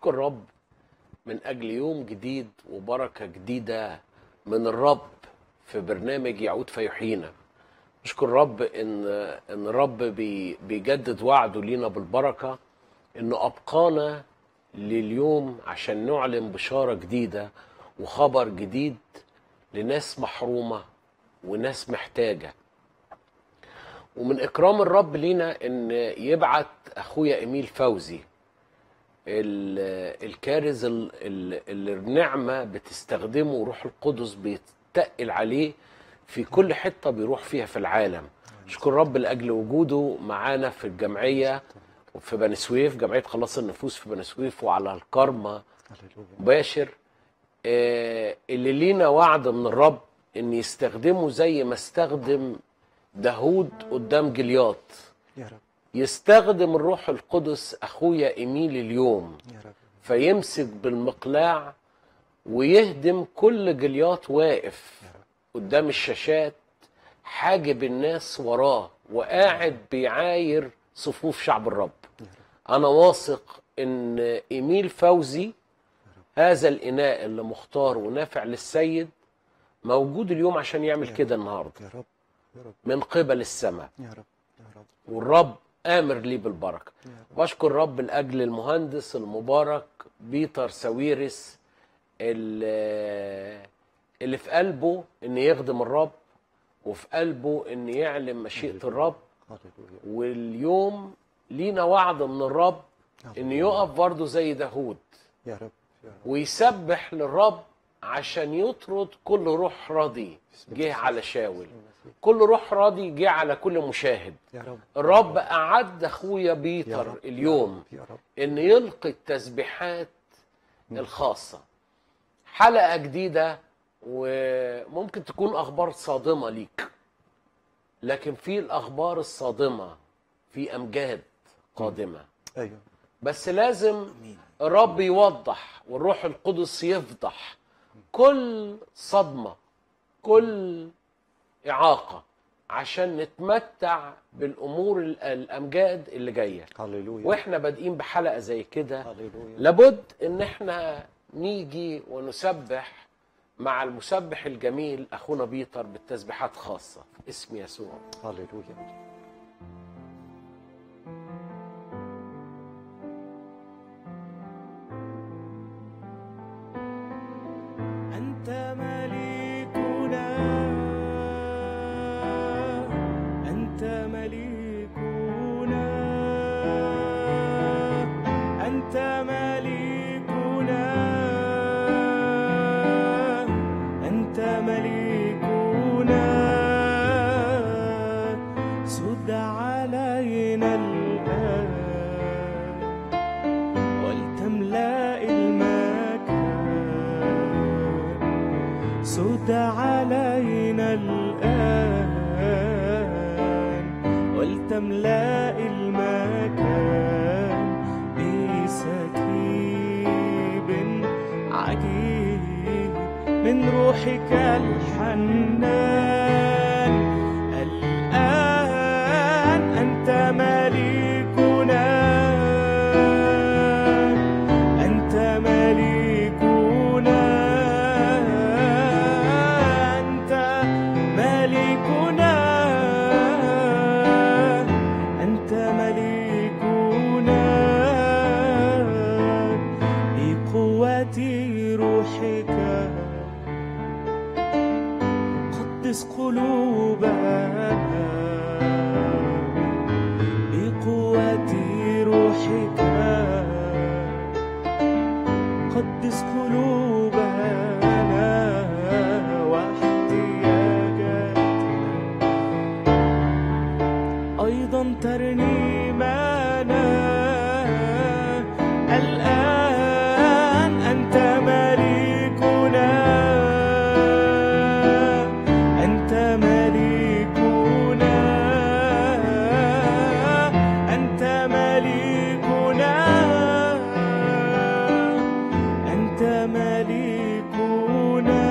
بشكر رب من أجل يوم جديد وبركة جديدة من الرب في برنامج يعود فيحيينا بشكر رب إن إن الرب بي بيجدد وعده لينا بالبركة إنه أبقانا لليوم عشان نعلن بشارة جديدة وخبر جديد لناس محرومة وناس محتاجة ومن إكرام الرب لينا إن يبعت أخويا إيميل فوزي ال- الكارز ال- ال- اللي النعمة بتستخدمه وروح القدس بيتقل عليه في كل حتة بيروح فيها في العالم اشكر رب لأجل وجوده معانا في الجمعية في بني سويف جمعية خلاص النفوس في بني سويف وعلى الكرمة مباشر آه، اللي لينا وعد من الرب ان يستخدمه زي ما استخدم داود قدام جلياط يا رب يستخدم الروح القدس اخويا ايميل اليوم يا رب فيمسك بالمقلاع ويهدم كل جلياط واقف قدام الشاشات حاجب الناس وراه وقاعد بيعاير صفوف شعب الرب انا واثق ان ايميل فوزي هذا الاناء اللي مختار ونافع للسيد موجود اليوم عشان يعمل كده النهارده يا رب يا رب من قبل السماء يا رب يا رب والرب امر لي بالبركه يا رب بشكر رب لاجل المهندس المبارك بيتر ساويرس اللي اللي في قلبه ان يخدم الرب وفي قلبه ان يعلم مشيئه الرب هللويا واليوم لينا وعد من الرب ان يقف برضه زي داود يا رب يا رب ويسبح للرب عشان يطرد كل روح راضي جه على شاول كل روح راضي جه على كل مشاهد يا رب الرب أعد أخويا يا بيتر رب اليوم يا رب إن يلقي التسبيحات الخاصة حلقة جديدة وممكن تكون أخبار صادمة ليك لكن في الأخبار الصادمة في أمجاد قادمة ايوه بس لازم الرب يوضح والروح القدس يفضح كل صدمة كل إعاقة عشان نتمتع بالأمور ال- الأمجاد اللي جاية هللويا واحنا بادئين بحلقة زي كده هللويا لابد ان احنا نيجي ونسبح مع المسبح الجميل اخونا بيتر بالتسبيحات خاصة في اسم يسوع هللويا أنت مليكنا أنت مليكنا أنت مليكنا أنت مليكنا سد علينا الآن ولتملأ المكان سد علينا الآن ولتملأ المكان بسكيب عجيب من روحك الحنان الآن أنت مليكنا أنت مليكنا أنت مليكنا أنت مليكنا بقوة روحك قدس قلوبنا بقوة روحك قدس قلوبنا واحتياجاتنا أيضا ترنيمنا الآن أنت مليكنا أنت مليكنا أنت مليكنا أنت مليكنا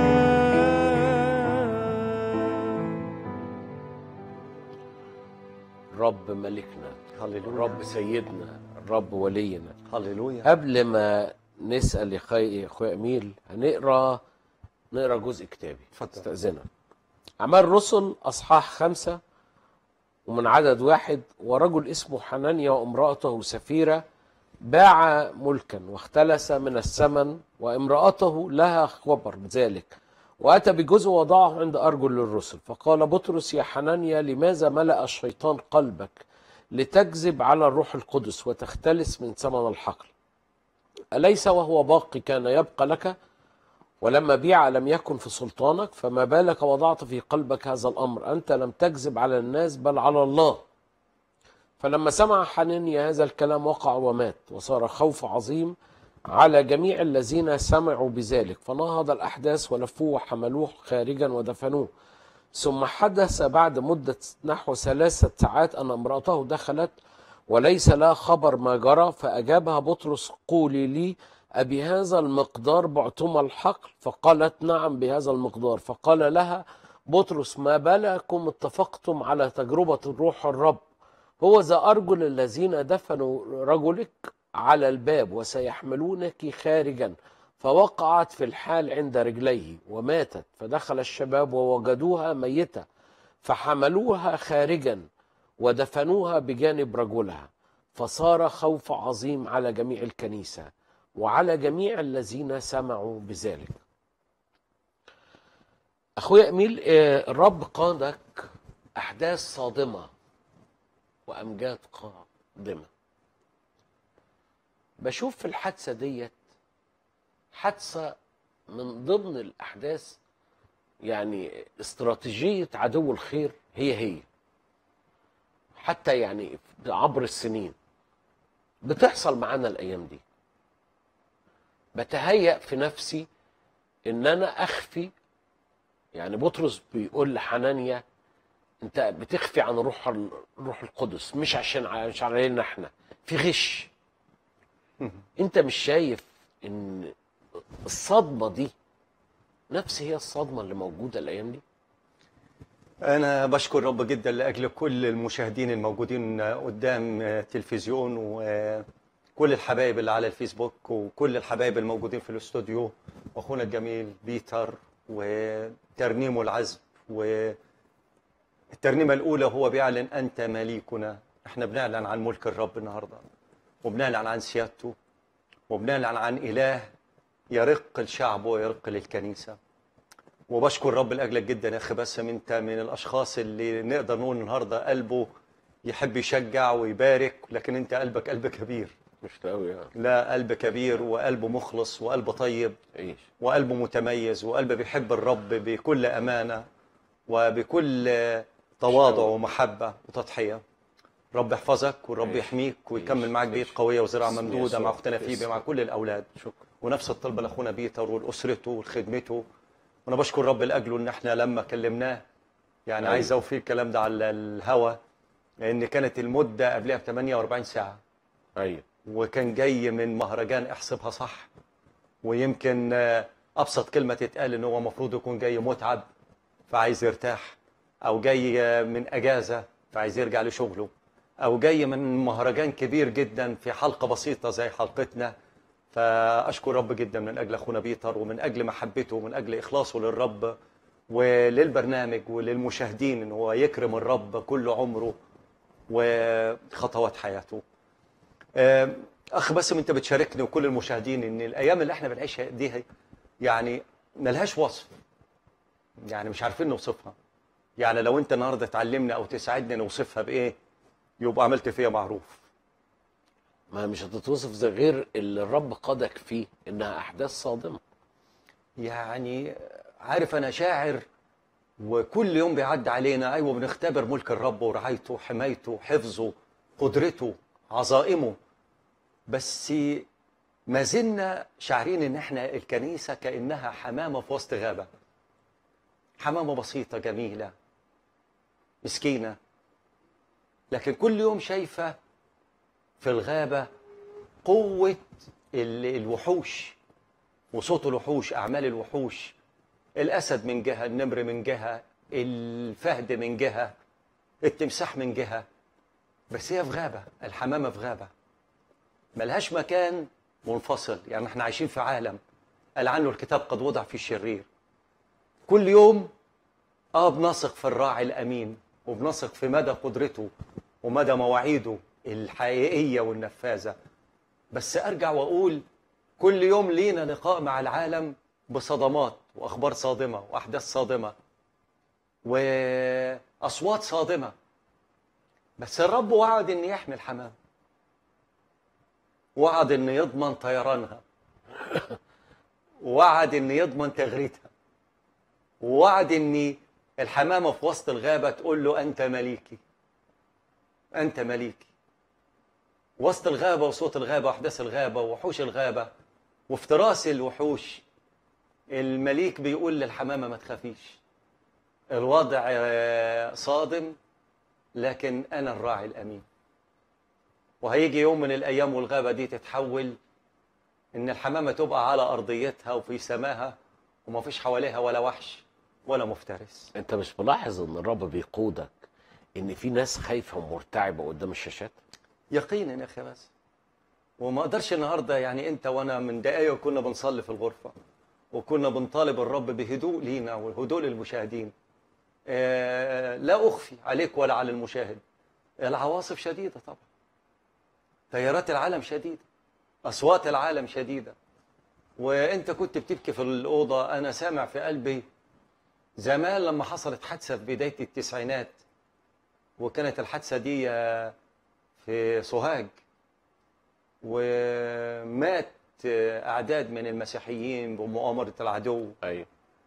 الرب ملكنا هللويا الرب سيدنا الرب ولينا هللويا قبل ما نسال يا خي- يا اخويا اميل هنقرا نقرا جزء كتابي اتفضل. استاذنك اعمال الرسل اصحاح خمسة ومن عدد واحد ورجل اسمه حنانيا وامرأته سفيرة باع ملكا واختلس من الثمن وامرأته لها خبر بذلك وأتى بجزء وضعه عند أرجل الرسل فقال بطرس يا حنانيا لماذا ملأ الشيطان قلبك لتكذب على الروح القدس وتختلس من ثمن الحقل أليس وهو باقي كان يبقى لك ولما بيع لم يكن في سلطانك فما بالك وضعت في قلبك هذا الأمر أنت لم تكذب على الناس بل على الله فلما سمع حنانيا هذا الكلام وقع ومات وصار خوف عظيم على جميع الذين سمعوا بذلك فنهض الأحداث ولفوه وحملوه خارجا ودفنوه ثم حدث بعد مدة نحو ثلاثة ساعات أن امرأته دخلت وليس لها خبر ما جرى فأجابها بطرس قولي لي أبي هذا المقدار بعتم الحقل فقالت نعم بهذا المقدار فقال لها بطرس ما بالكم اتفقتم على تجربة الروح الرب هو ذا أرجل الذين دفنوا رجلك على الباب وسيحملونك خارجا فوقعت في الحال عند رجليه وماتت فدخل الشباب ووجدوها ميتة فحملوها خارجا ودفنوها بجانب رجلها فصار خوف عظيم على جميع الكنيسة وعلى جميع الذين سمعوا بذلك أخويا أميل آه، الرب قادك أحداث صادمة وأمجاد قادمة بشوف في الحادثة ديت حادثة من ضمن الأحداث يعني استراتيجية عدو الخير هي هي حتى يعني عبر السنين بتحصل معانا الأيام دي بتهيأ في نفسي إن أنا أخفي يعني بطرس بيقول لحنانيا أنت بتخفي عن روح الروح القدس مش عشان مش علينا إحنا في غش أنت مش شايف إن الصدمة دي نفس هي الصدمة اللي موجودة الأيام دي أنا بشكر رب جدا لأجل كل المشاهدين الموجودين قدام تلفزيون وكل الحبايب اللي على الفيسبوك وكل الحبايب الموجودين في الاستوديو وأخونا الجميل بيتر وترنيمه العزب والترنيمة الأولى هو بيعلن أنت مليكنا احنا بنعلن عن ملك الرب النهاردة وبنعلن عن سيادته وبنعلن عن إله يرق لشعبه ويرق للكنيسة وبشكر رب لاجلك جدا يا اخي باسم انت من الاشخاص اللي نقدر نقول النهارده قلبه يحب يشجع ويبارك لكن انت قلبك قلب كبير مش قوي يعني لا قلب كبير وقلبه مخلص وقلبه طيب ايش وقلبه متميز وقلبه بيحب الرب بكل امانه وبكل تواضع ومحبه وتضحيه رب يحفظك والرب ماشي. يحميك ويكمل ماشي. معاك بيت ماشي. قويه وزراعه باسم ممدوده يسوع. مع اختنا فيبي باسم. مع كل الاولاد شكرا ونفس الطلبة لاخونا بيتر ولاسرته ولخدمته وانا بشكر رب لاجله ان احنا لما كلمناه يعني أيوة. عايز اوفي الكلام ده على الهوا لان كانت المده قبلها ب 48 ساعه ايوه وكان جاي من مهرجان احسبها صح ويمكن آه، ابسط كلمه تتقال ان هو المفروض يكون جاي متعب فعايز يرتاح او جاي آه، من اجازه فعايز يرجع لشغله او جاي من مهرجان كبير جدا في حلقه بسيطه زي حلقتنا فاشكر رب جدا من اجل اخونا بيتر ومن اجل محبته ومن اجل اخلاصه للرب وللبرنامج وللمشاهدين ان هو يكرم الرب كل عمره وخطوات حياته آم، اخ باسم انت بتشاركني وكل المشاهدين ان الايام اللي احنا بنعيشها دي هي- يعني ملهاش وصف يعني مش عارفين نوصفها يعني لو انت النهارده تعلمنا او تساعدني نوصفها بايه يبقى عملت فيها معروف ما مش هتتوصف زي غير اللي الرب قادك فيه انها احداث صادمه يعني عارف انا شاعر وكل يوم بيعدي علينا ايوه بنختبر ملك الرب ورعايته حمايته حفظه قدرته عظائمه بس ما زلنا شاعرين ان احنا الكنيسه كانها حمامه في وسط غابه حمامه بسيطه جميله مسكينه لكن كل يوم شايفه في الغابه قوه ال- الوحوش وصوت الوحوش أعمال الوحوش الأسد من جهة النمر من جهة الفهد من جهة التمساح من جهة بس هي في غابة الحمامة في غابة ملهاش مكان منفصل يعني احنا عايشين في عالم قال عنه الكتاب قد وضع في الشرير كل يوم اه بنثق في الراعي الامين وبنثق في مدى قدرته ومدى مواعيده الحقيقيه والنفاذه بس ارجع واقول كل يوم لينا لقاء مع العالم بصدمات واخبار صادمه واحداث صادمه واصوات صادمه بس الرب وعد ان يحمي الحمام وعد ان يضمن طيرانها وعد ان يضمن تغريدها ووعد ان الحمامه في وسط الغابه تقول له انت مليكي انت مليكي وسط الغابه وصوت الغابه واحداث الغابه ووحوش الغابه وافتراس الوحوش المليك بيقول للحمامه ما تخافيش الوضع آه، صادم لكن انا الراعي الامين وهيجي يوم من الايام والغابه دي تتحول ان الحمامه تبقى على ارضيتها وفي سماها وما فيش حواليها ولا وحش ولا مفترس انت مش ملاحظ ان الرب بيقودك ان في ناس خايفه ومرتعبه قدام الشاشات يقينا يا اخي بس وما اقدرش النهارده يعني انت وانا من دقايق كنا بنصلي في الغرفه وكنا بنطالب الرب بهدوء لينا وهدوء للمشاهدين آه، لا اخفي عليك ولا على المشاهد العواصف شديده طبعا تيارات العالم شديده اصوات العالم شديده وانت كنت بتبكي في الاوضه انا سامع في قلبي زمان لما حصلت حادثه في بدايه التسعينات وكانت الحادثه دي آه، في سوهاج ومات أعداد من المسيحيين بمؤامرة العدو ايوه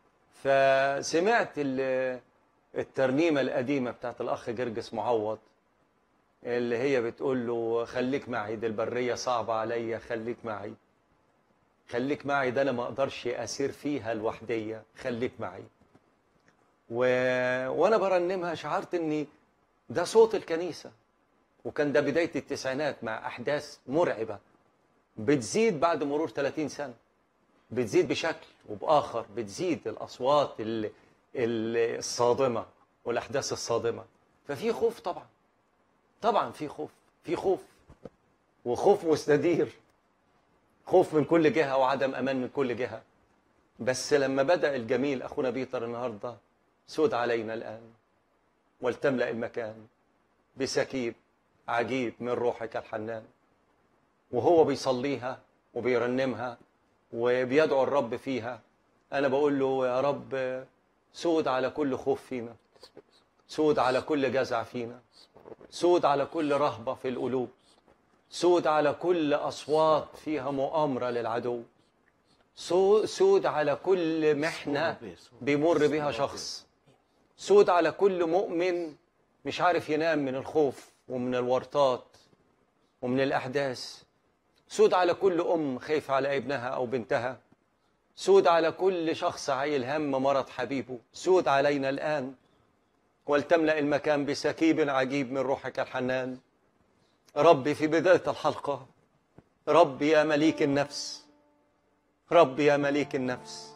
فسمعت ال- الترنيمة القديمة بتاعت الأخ جرجس معوض اللي هي بتقول له خليك معي دي البرية صعبة عليا خليك معي خليك معي ده أنا ما أقدرش أسير فيها لوحدية خليك معي و... وأنا برنمها شعرت إني ده صوت الكنيسة وكان ده بداية التسعينات مع أحداث مرعبة بتزيد بعد مرور 30 سنة بتزيد بشكل وبآخر بتزيد الأصوات ال- ال- الصادمة والأحداث الصادمة ففي خوف طبعا طبعا في خوف في خوف وخوف مستدير خوف من كل جهة وعدم أمان من كل جهة بس لما بدأ الجميل أخونا بيتر النهاردة سود علينا الآن ولتملأ المكان بسكيب عجيب من روحك الحنان وهو بيصليها وبيرنمها وبيدعو الرب فيها أنا بقول له يا رب سود على كل خوف فينا سود على كل جزع فينا سود على كل رهبة في القلوب سود على كل أصوات فيها مؤامرة للعدو سو- سود على كل محنة بيمر بها شخص سود على كل مؤمن مش عارف ينام من الخوف ومن الورطات ومن الأحداث سود على كل أم خايفة على ابنها أو بنتها سود على كل شخص عايل هم مرض حبيبه سود علينا الآن ولتملأ المكان بسكيب عجيب من روحك الحنان ربي في بداية الحلقة ربي يا مليك النفس ربي يا مليك النفس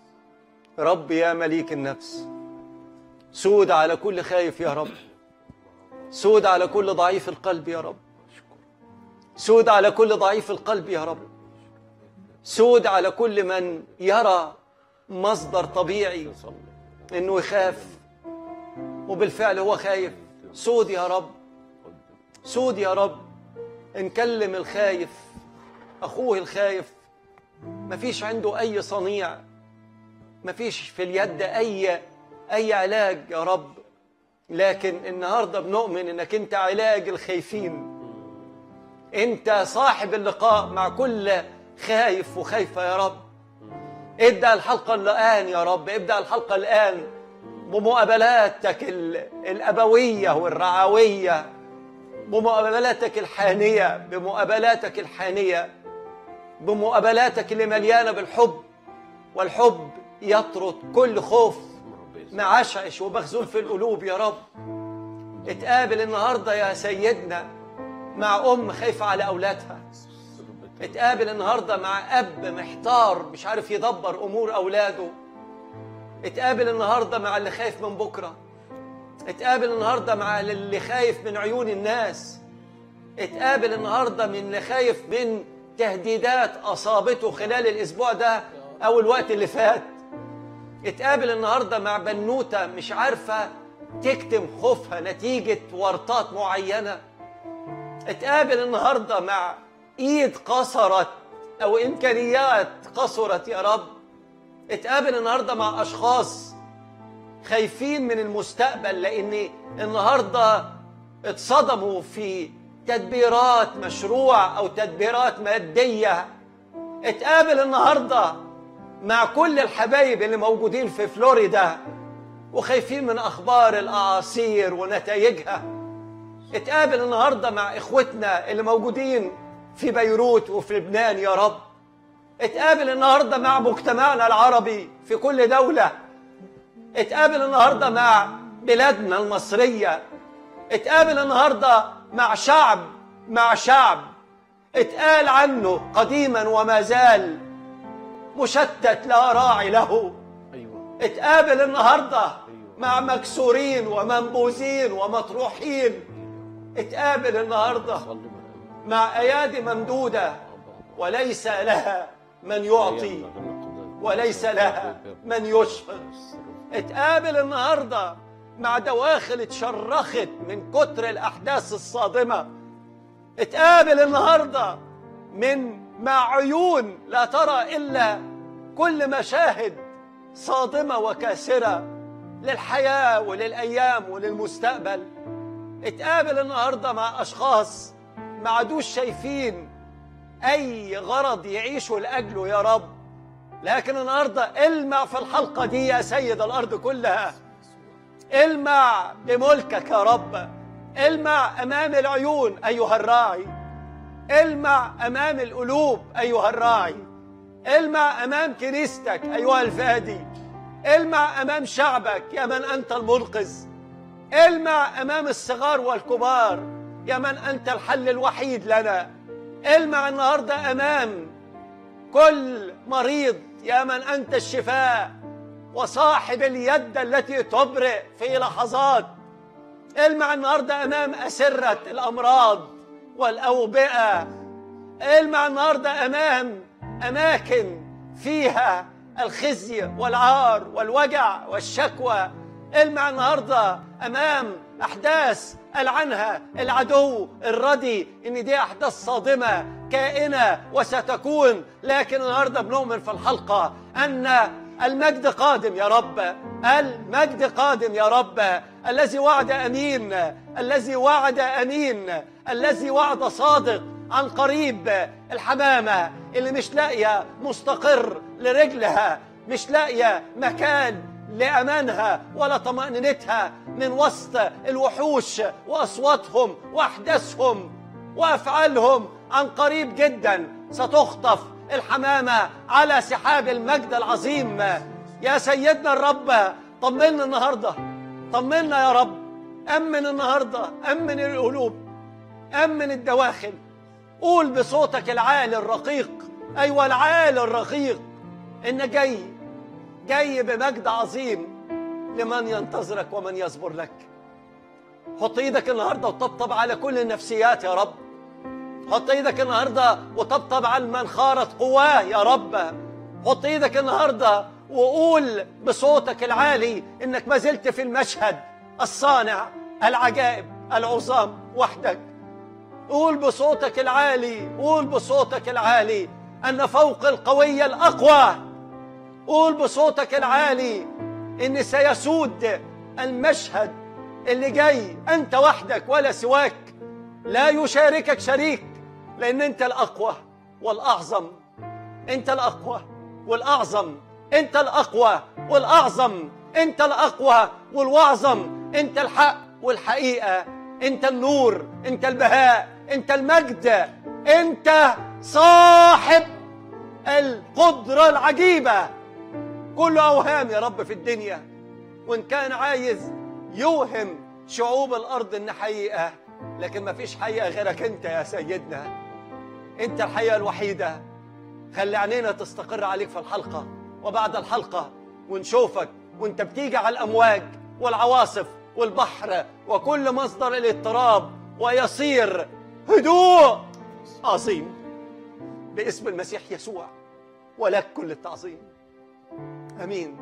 ربي يا مليك النفس سود على كل خايف يا رب سود على كل ضعيف القلب يا رب سود على كل ضعيف القلب يا رب سود على كل من يرى مصدر طبيعي انه يخاف وبالفعل هو خايف سود يا رب سود يا رب نكلم الخايف اخوه الخايف مفيش عنده اي صنيع مفيش في اليد اي اي علاج يا رب لكن النهارده بنؤمن انك انت علاج الخايفين انت صاحب اللقاء مع كل خايف وخايفه يا رب ابدا الحلقه الان يا رب ابدا الحلقه الان بمقابلاتك ال- الابويه والرعويه بمقابلاتك الحانيه بمقابلاتك الحانيه بمقابلاتك اللي مليانه بالحب والحب يطرد كل خوف معشعش ومخزون في القلوب يا رب اتقابل النهارده يا سيدنا مع ام خايفه على اولادها اتقابل النهارده مع اب محتار مش عارف يدبر امور اولاده اتقابل النهارده مع اللي خايف من بكره اتقابل النهارده مع اللي خايف من عيون الناس اتقابل النهارده من اللي خايف من تهديدات اصابته خلال الاسبوع ده او الوقت اللي فات اتقابل النهارده مع بنوته مش عارفه تكتم خوفها نتيجه ورطات معينه اتقابل النهارده مع ايد قصرت او امكانيات قصرت يا رب اتقابل النهارده مع اشخاص خايفين من المستقبل لان النهارده اتصدموا في تدبيرات مشروع او تدبيرات ماديه اتقابل النهارده مع كل الحبايب اللي موجودين في فلوريدا وخايفين من اخبار الاعاصير ونتائجها اتقابل النهارده مع اخوتنا اللي موجودين في بيروت وفي لبنان يا رب اتقابل النهارده مع مجتمعنا العربي في كل دوله اتقابل النهارده مع بلادنا المصريه اتقابل النهارده مع شعب مع شعب اتقال عنه قديما وما زال مشتت لا راعي له ايوه اتقابل النهارده مع مكسورين ومنبوذين ومطروحين اتقابل النهارده صلوا معانا. مع ايادي ممدوده وليس لها من يعطي وليس لها من يشفق اتقابل النهارده مع دواخل اتشرخت من كتر الاحداث الصادمه اتقابل النهارده من مع عيون لا ترى الا كل مشاهد صادمه وكاسره للحياه وللايام وللمستقبل اتقابل النهارده مع اشخاص ما عادوش شايفين اي غرض يعيشوا لاجله يا رب لكن النهارده المع في الحلقه دي يا سيد الارض كلها المع بملكك يا رب المع امام العيون ايها الراعي المع امام القلوب ايها الراعي المع امام كنيستك ايها الفادي المع امام شعبك يا من انت المنقذ المع امام الصغار والكبار يا من انت الحل الوحيد لنا المع النهارده امام كل مريض يا من انت الشفاء وصاحب اليد التي تبرئ في لحظات المع النهارده امام اسره الامراض والاوبئه المع النهارده امام اماكن فيها الخزي والعار والوجع والشكوى المع النهارده امام احداث قال عنها العدو الردي ان دي احداث صادمه كائنه وستكون لكن النهارده بنؤمن في الحلقه ان المجد قادم يا رب المجد قادم يا رب الذي وعد امين الذي وعد امين الذي وعد صادق عن قريب الحمامه اللي مش لاقيه مستقر لرجلها مش لاقيه مكان لأمانها ولا طمأنينتها من وسط الوحوش وأصواتهم وأحداثهم وأفعالهم عن قريب جدا ستخطف الحمامة على سحاب المجد العظيم يا سيدنا الرب طمنا النهاردة طمنا يا رب أمن النهاردة أمن القلوب أمن الدواخل قول بصوتك العالي الرقيق أيوة العالي الرقيق إن جاي جاي بمجد عظيم لمن ينتظرك ومن يصبر لك حط ايدك النهارده وطبطب على كل النفسيات يا رب حط ايدك النهارده وطبطب على من خارت قواه يا رب حط ايدك النهارده وقول بصوتك العالي انك ما زلت في المشهد الصانع العجائب العظام وحدك قول بصوتك العالي قول بصوتك العالي ان فوق القوي الاقوى قول بصوتك العالي ان سيسود المشهد اللي جاي انت وحدك ولا سواك لا يشاركك شريك لان انت الاقوى والاعظم انت الاقوى والاعظم انت الاقوى والاعظم انت الاقوى والاعظم انت الحق والحقيقه انت النور انت البهاء انت المجد انت صاحب القدره العجيبه كل اوهام يا رب في الدنيا وان كان عايز يوهم شعوب الارض ان حقيقه لكن ما فيش حقيقه غيرك انت يا سيدنا انت الحقيقه الوحيده خلي عينينا تستقر عليك في الحلقه وبعد الحلقه ونشوفك وانت بتيجي على الامواج والعواصف والبحر وكل مصدر الاضطراب ويصير هدوء عظيم باسم المسيح يسوع ولك كل التعظيم امين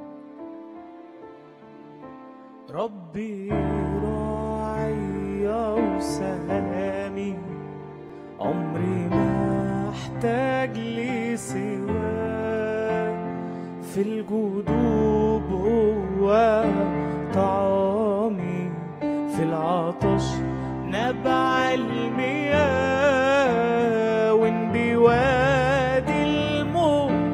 ربي راعي وسلامي عمري ما احتاج لي سواه في الجدوب هو طعامي في العطش نبع المياه وان بوادي الموت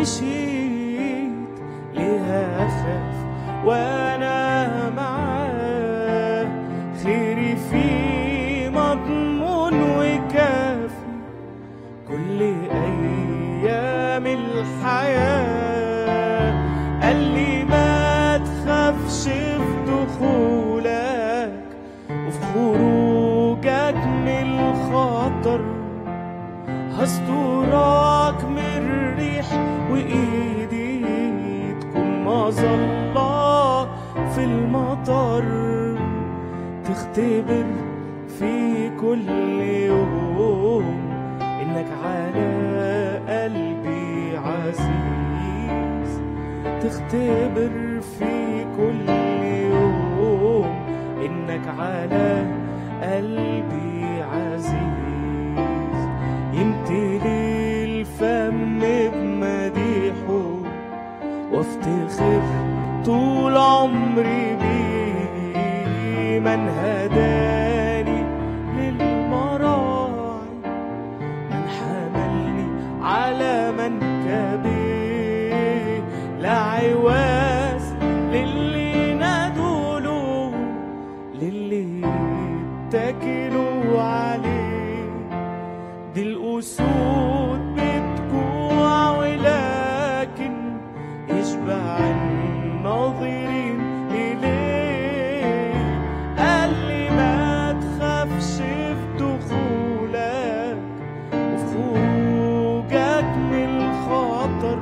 مشيت ليه اخاف وانا معاه خيري فيه مضمون وكافي كل ايام الحياه قال لي ما تخافش في دخولك وفي خروجك من الخطر هسترك من الريح وايدي تكون مظلة في المطر تختبر في كل يوم انك على قلبي عزيز تختبر في كل يوم انك على قلبي عزيز يمتلي الفم بمديحه وافتخر طول عمري بيه من هداني للمراعي من حملني على منكبي لا عواز للي نادوله للي اتكلوا عليه دي الأسود بتجوع ولكن يشبع الناظرين إليه قال لي ما تخافش في دخولك وفي خروجك من الخطر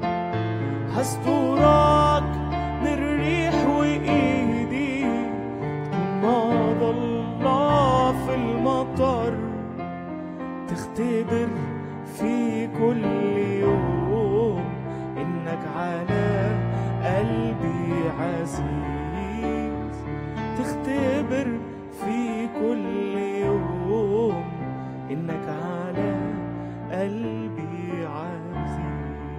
هسترك من الريح وإيدي تكون مظلة في المطر تختبر في كل يوم إنك على قلبي عزيز تختبر في كل يوم إنك على قلبي عزيز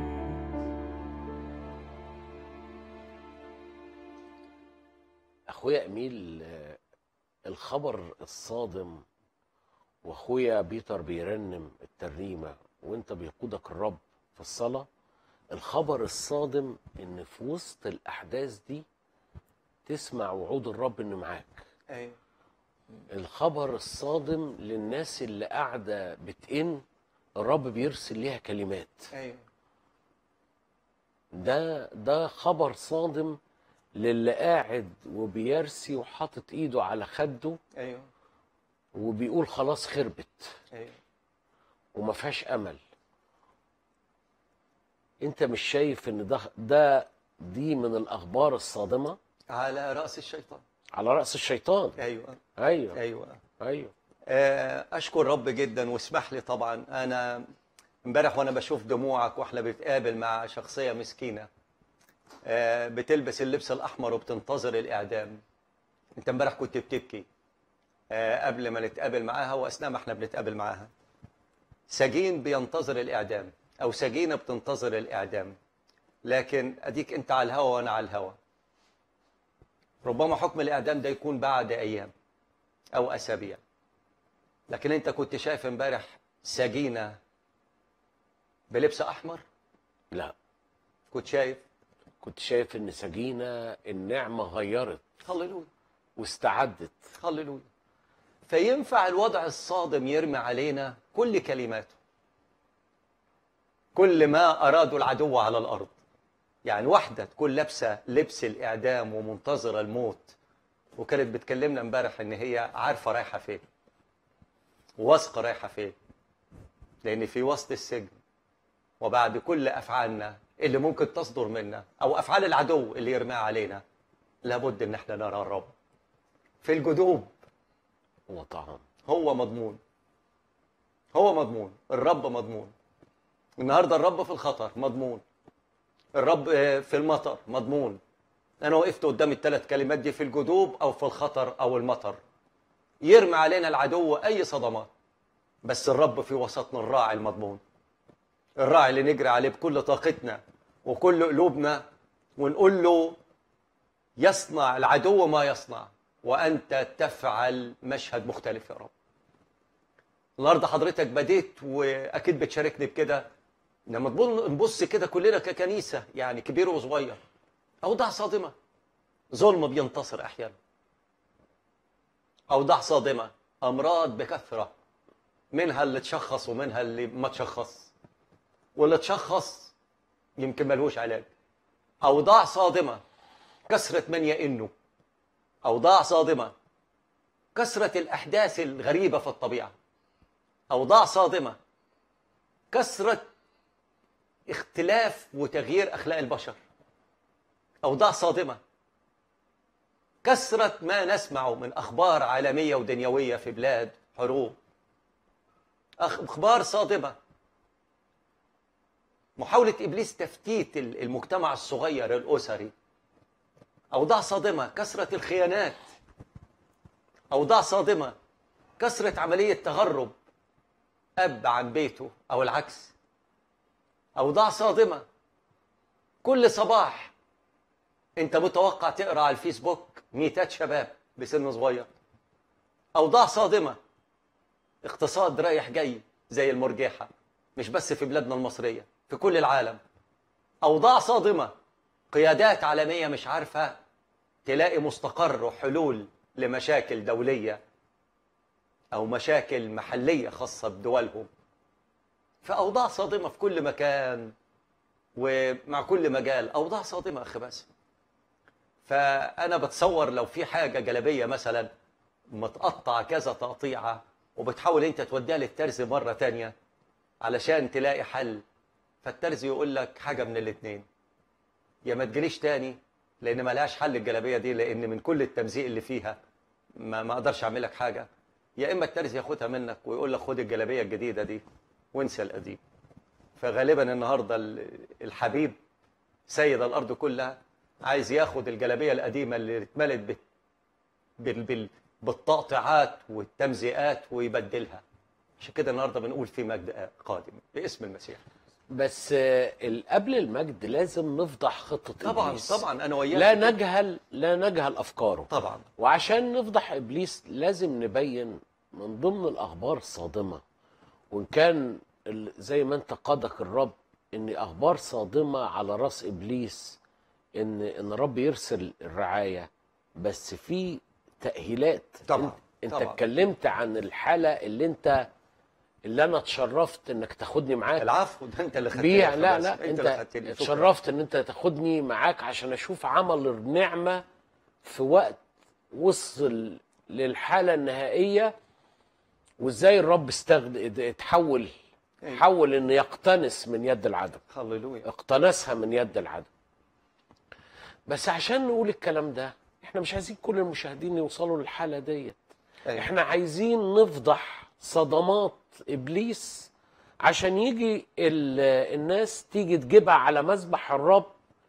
اخويا اميل آه، الخبر الصادم واخويا بيتر بيرنم الترنيمه وانت بيقودك الرب في الصلاه الخبر الصادم ان في وسط الاحداث دي تسمع وعود الرب انه معاك ايوه الخبر الصادم للناس اللي قاعده بتئن الرب بيرسل ليها كلمات ايوه ده ده خبر صادم للي قاعد وبيرسي وحاطط ايده على خده ايوه وبيقول خلاص خربت ايوه وما فيهاش امل انت مش شايف ان ده ده دي من الاخبار الصادمه على راس الشيطان على راس الشيطان ايوه ايوه ايوه ايوه آه، اشكر رب جدا واسمح لي طبعا انا امبارح وانا بشوف دموعك واحنا بنتقابل مع شخصيه مسكينه آه، بتلبس اللبس الاحمر وبتنتظر الاعدام انت امبارح كنت بتبكي آه، قبل ما نتقابل معاها واثناء ما احنا بنتقابل معاها سجين بينتظر الاعدام او سجينه بتنتظر الاعدام لكن اديك انت على الهوا وانا على الهوا ربما حكم الاعدام ده يكون بعد ايام او اسابيع لكن انت كنت شايف امبارح سجينه بلبس احمر لا كنت شايف كنت شايف ان سجينه النعمه غيرت هللويا واستعدت هللويا فينفع الوضع الصادم يرمي علينا كل كلماته كل ما أراده العدو على الأرض يعني واحدة تكون لابسة لبس الإعدام ومنتظرة الموت وكانت بتكلمنا امبارح إن هي عارفة رايحة فين واثقة رايحة فين لأن في وسط السجن وبعد كل أفعالنا اللي ممكن تصدر منا أو أفعال العدو اللي يرميها علينا لابد إن احنا نرى الرب في الجدوب وطعام هو مضمون هو مضمون الرب مضمون النهارده الرب في الخطر مضمون الرب آه، في المطر مضمون انا وقفت قدام الثلاث كلمات دي في الجدوب او في الخطر او المطر يرمي علينا العدو اي صدمات بس الرب في وسطنا الراعي المضمون الراعي اللي نجري عليه بكل طاقتنا وكل قلوبنا ونقول له يصنع العدو ما يصنع وانت تفعل مشهد مختلف يا رب النهارده حضرتك بديت واكيد بتشاركني بكده لما تبص- نبص كده كلنا ككنيسه يعني كبير وصغير اوضاع صادمه ظلم بينتصر احيانا اوضاع صادمه امراض بكثره منها اللي تشخص ومنها اللي ما تشخص واللي تشخص يمكن ملهوش علاج اوضاع صادمه كثره من يئنه اوضاع صادمه كثره الاحداث الغريبه في الطبيعه اوضاع صادمه كثره اختلاف وتغيير اخلاق البشر اوضاع صادمه كثره ما نسمعه من اخبار عالميه ودنيويه في بلاد حروب أخ- اخبار صادمه محاوله ابليس تفتيت ال- المجتمع الصغير الاسري اوضاع صادمه كثره الخيانات اوضاع صادمه كثره عمليه تغرب اب عن بيته او العكس اوضاع صادمه كل صباح انت متوقع تقرا على الفيسبوك ميتات شباب بسن صغير اوضاع صادمه اقتصاد رايح جاي زي المرجحه مش بس في بلادنا المصريه في كل العالم اوضاع صادمه قيادات عالميه مش عارفه تلاقي مستقر وحلول لمشاكل دوليه او مشاكل محليه خاصه بدولهم فاوضاع صادمه في كل مكان ومع كل مجال اوضاع صادمه اخي باسم فانا بتصور لو في حاجه جلبيه مثلا متقطعه كذا تقطيعه وبتحاول انت توديها للترزي مره تانية علشان تلاقي حل فالترزي يقول لك حاجه من الاثنين يا ما تجيليش تاني لان ما لهاش حل الجلابيه دي لان من كل التمزيق اللي فيها ما ما اقدرش اعمل لك حاجه يا اما الترزي ياخدها منك ويقول لك خد الجلابيه الجديده دي وانسى القديم فغالبا النهارده ال- الحبيب سيد الارض كلها عايز ياخد الجلابيه القديمه اللي اتملت بال بال بال بالتقطيعات والتمزيقات ويبدلها عشان كده النهارده بنقول في مجد قادم باسم المسيح بس آه، ال- قبل المجد لازم نفضح خطة طبعا إبليس طبعا انا وياك لا نجهل لا نجهل أفكاره طبعا وعشان نفضح إبليس لازم نبين من ضمن الأخبار الصادمة وإن كان ال- زي ما أنت قادك الرب إن أخبار صادمة على رأس إبليس إن إن الرب يرسل الرعاية بس في تأهيلات طبعا، أنت, انت طبعا. اتكلمت عن الحالة اللي أنت اللي أنا اتشرفت إنك تاخدني معاك العفو ده انت اللي خدتني بيها يا لا باسم. لا انت اللي خدتني. شكراً. اتشرفت ان انت تاخدني معاك عشان اشوف عمل النعمه في وقت وصل للحاله النهائيه وازاي الرب استخد... اتحول أيوة. حول انه يقتنس من يد العدو هللويا اقتنسها من يد العدو بس عشان نقول الكلام ده احنا مش عايزين كل المشاهدين يوصلوا للحاله ديت أيوة. احنا عايزين نفضح صدمات ابليس عشان يجي ال- الناس تيجي تجيبها على مذبح الرب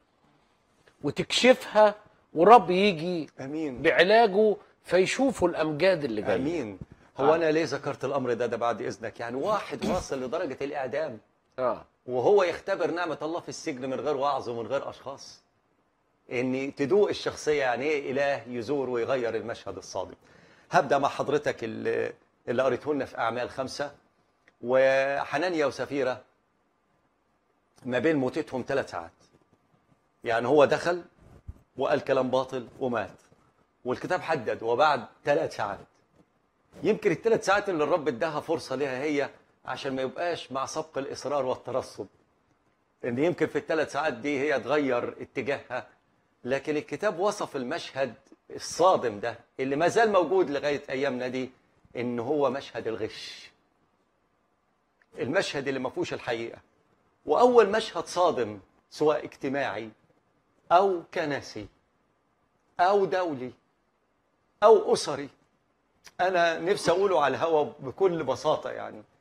وتكشفها ورب يجي امين بعلاجه فيشوفوا الامجاد اللي جايه امين هو آه. انا ليه ذكرت الامر ده ده بعد اذنك يعني واحد واصل لدرجه الاعدام اه وهو يختبر نعمه الله في السجن من غير وعظ ومن غير اشخاص ان تدوق الشخصيه يعني ايه اله يزور ويغير المشهد الصادم هبدا مع حضرتك اللي, اللي قريته لنا في اعمال خمسه وحنانيا وسفيره ما بين موتتهم ثلاث ساعات يعني هو دخل وقال كلام باطل ومات والكتاب حدد وبعد ثلاث ساعات يمكن الثلاث ساعات اللي الرب اداها فرصه ليها هي عشان ما يبقاش مع سبق الاصرار والترصد ان يمكن في الثلاث ساعات دي هي تغير اتجاهها لكن الكتاب وصف المشهد الصادم ده اللي ما زال موجود لغايه ايامنا دي ان هو مشهد الغش المشهد اللي ما فيهوش الحقيقه واول مشهد صادم سواء اجتماعي او كنسي او دولي او اسري انا نفسي اقوله على الهوا بكل بساطه يعني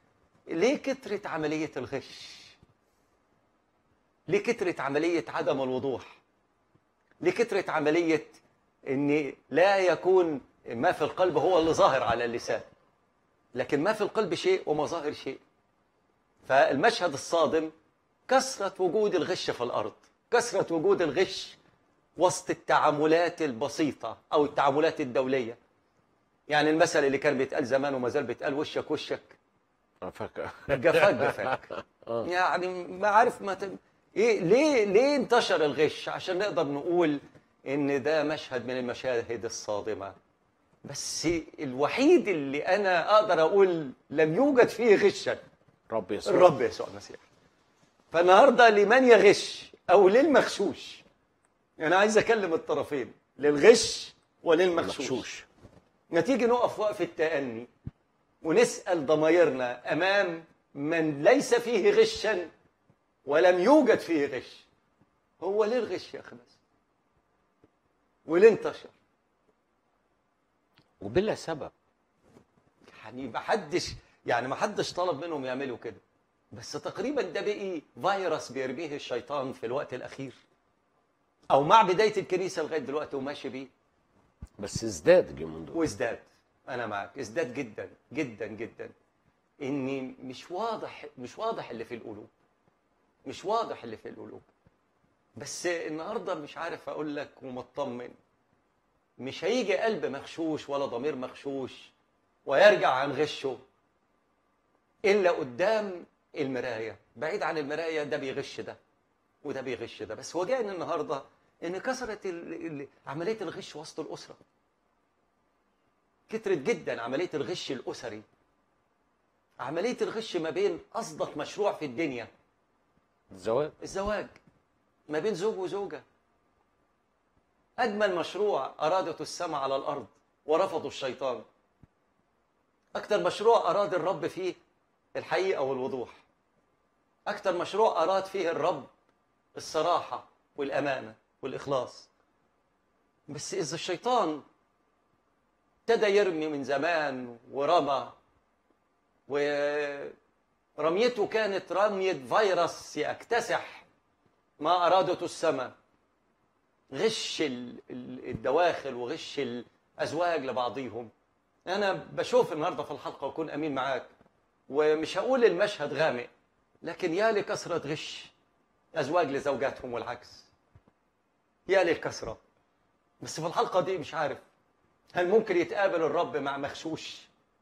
ليه كترت عملية الغش ليه كترت عملية عدم الوضوح ليه كترت عملية ان لا يكون ما في القلب هو اللي ظاهر على اللسان لكن ما في القلب شيء ومظاهر شيء فالمشهد الصادم كثرة وجود الغش في الأرض كثرة وجود الغش وسط التعاملات البسيطة أو التعاملات الدولية يعني المثل اللي كان بيتقال زمان وما زال بيتقال وشك وشك فاكر جفاك جفاك يعني ما عارف ما ت... ايه ليه ليه انتشر الغش عشان نقدر نقول ان ده مشهد من المشاهد الصادمه بس الوحيد اللي انا اقدر اقول لم يوجد فيه غشا رب يسوع الرب يسوع المسيح فالنهارده لمن يغش او للمغشوش انا عايز اكلم الطرفين للغش وللمغشوش مغشوش ما تيجي نقف وقفة تأني ونسأل ضمايرنا أمام من ليس فيه غشا ولم يوجد فيه غش هو ليه الغش يا أخي بس وليه انتشر وبلا سبب يعني ما حدش يعني ما حدش طلب منهم يعملوا كده بس تقريبا ده بقي فيروس بيرميه الشيطان في الوقت الأخير أو مع بداية الكنيسة لغاية دلوقتي وماشي بيه بس ازداد اليومين دول وازداد انا معك ازداد جدا جدا جدا اني مش واضح مش واضح اللي في القلوب مش واضح اللي في القلوب بس النهارده مش عارف اقول لك ومطمن مش هيجي قلب مغشوش ولا ضمير مغشوش ويرجع عن غشه الا قدام المرايه بعيد عن المرايه ده بيغش ده وده بيغش ده بس هو جاي النهارده ان كثرت ال- ال- عمليه الغش وسط الاسره كترت جدا عمليه الغش الاسري عمليه الغش ما بين اصدق مشروع في الدنيا الزواج الزواج ما بين زوج وزوجه اجمل مشروع ارادته السماء على الارض ورفضه الشيطان اكتر مشروع اراد الرب فيه الحقيقه والوضوح اكتر مشروع اراد فيه الرب الصراحه والامانه والاخلاص بس اذا الشيطان ابتدى يرمي من زمان ورمى ورميته كانت رمية فيروس يكتسح ما أرادته السماء غش ال- ال- الدواخل وغش الأزواج لبعضهم أنا بشوف النهاردة في الحلقة وأكون أمين معاك ومش هقول المشهد غامق لكن يا لكثرة غش أزواج لزوجاتهم والعكس يا للكثرة بس في الحلقة دي مش عارف هل ممكن يتقابل الرب مع مغشوش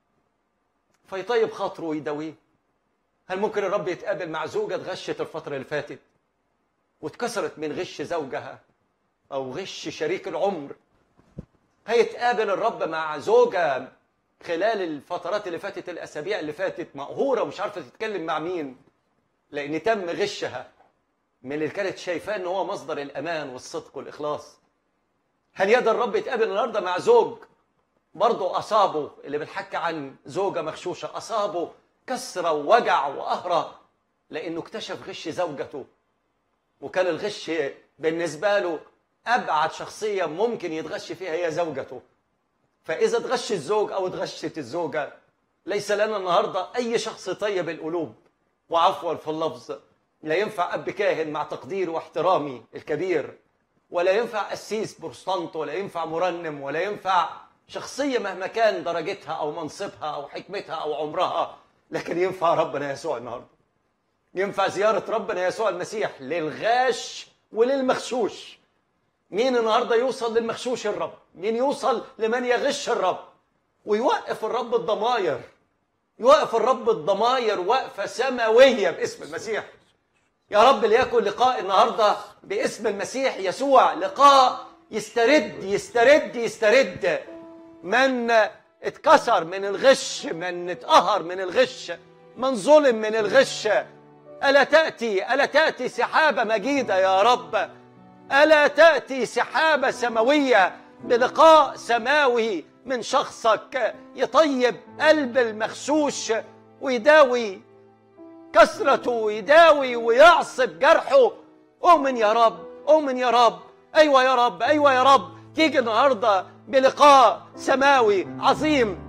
فيطيب خاطره ويداويه هل ممكن الرب يتقابل مع زوجة اتغشت الفترة اللي فاتت واتكسرت من غش زوجها أو غش شريك العمر هيتقابل الرب مع زوجة خلال الفترات اللي فاتت الأسابيع اللي فاتت مقهورة ومش عارفة تتكلم مع مين لأن تم غشها من اللي كانت شايفاه إن هو مصدر الأمان والصدق والإخلاص هل يقدر الرب يتقابل النهارده مع زوج برضه أصابه اللي بنحكي عن زوجة مغشوشة أصابه كسرة ووجع وقهرة لأنه اكتشف غش زوجته وكان الغش بالنسبة له أبعد شخصية ممكن يتغش فيها هي زوجته فإذا اتغش الزوج أو اتغشت الزوجة ليس لنا النهاردة أي شخص طيب القلوب وعفوا في اللفظ لا ينفع أب كاهن مع تقديري واحترامي الكبير ولا ينفع قسيس بروستانت ولا ينفع مرنم ولا ينفع شخصية مهما كان درجتها أو منصبها أو حكمتها أو عمرها لكن ينفع ربنا يسوع النهارده ينفع زيارة ربنا يسوع المسيح للغاش وللمغشوش مين النهارده يوصل للمغشوش الرب مين يوصل لمن يغش الرب ويوقف الرب الضماير يوقف الرب الضماير وقفة سماوية باسم المسيح يا رب ليكن لقاء النهارده باسم المسيح يسوع لقاء يسترد يسترد يسترد من اتكسر من الغش من اتقهر من الغش من ظلم من الغش ألا تأتي ألا تأتي سحابة مجيدة يا رب ألا تأتي سحابة سماوية بلقاء سماوي من شخصك يطيب قلب المغشوش ويداوي كسرته ويداوي ويعصب جرحه أؤمن يا رب أؤمن يا رب أيوة يا رب أيوة يا رب تيجي النهاردة بلقاء سماوي عظيم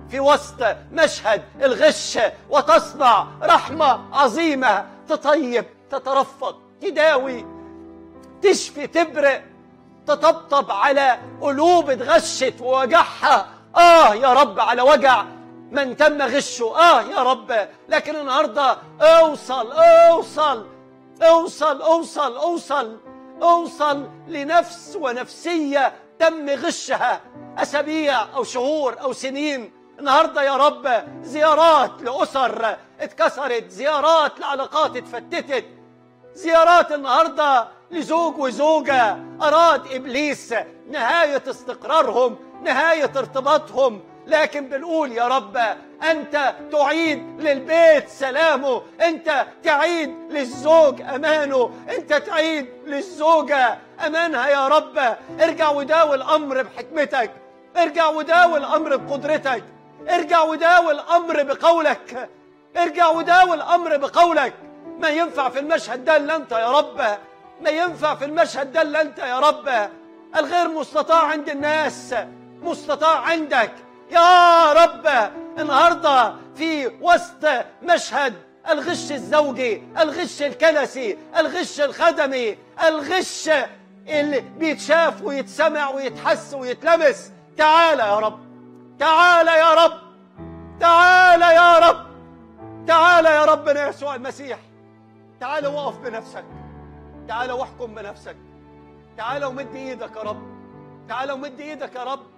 في وسط مشهد الغش وتصنع رحمة عظيمة تطيب تترفق تداوي تشفي تبرئ تطبطب على قلوب اتغشت ووجعها اه يا رب على وجع من تم غشه اه يا رب لكن النهارده اوصل اوصل اوصل اوصل اوصل اوصل لنفس ونفسيه تم غشها اسابيع او شهور او سنين النهارده يا رب زيارات لاسر اتكسرت زيارات لعلاقات اتفتتت زيارات النهارده لزوج وزوجه اراد ابليس نهايه استقرارهم نهايه ارتباطهم لكن بنقول يا رب انت تعيد للبيت سلامه انت تعيد للزوج امانه انت تعيد للزوجه امانها يا رب ارجع وداوي الامر بحكمتك ارجع وداوي الامر بقدرتك ارجع وداوي الامر بقولك ارجع وداوي الامر بقولك ما ينفع في المشهد ده الا انت يا رب ما ينفع في المشهد ده الا انت يا رب الغير مستطاع عند الناس مستطاع عندك يا رب النهارده في وسط مشهد الغش الزوجي الغش الكنسي الغش الخدمي الغش اللي بيتشاف ويتسمع ويتحس ويتلمس تعالى يا رب تعالى يا رب تعالى يا رب تعالى يا ربنا يسوع المسيح تعالى وقف بنفسك تعالى واحكم بنفسك تعالى ومد ايدك يا رب تعالى ومد ايدك يا رب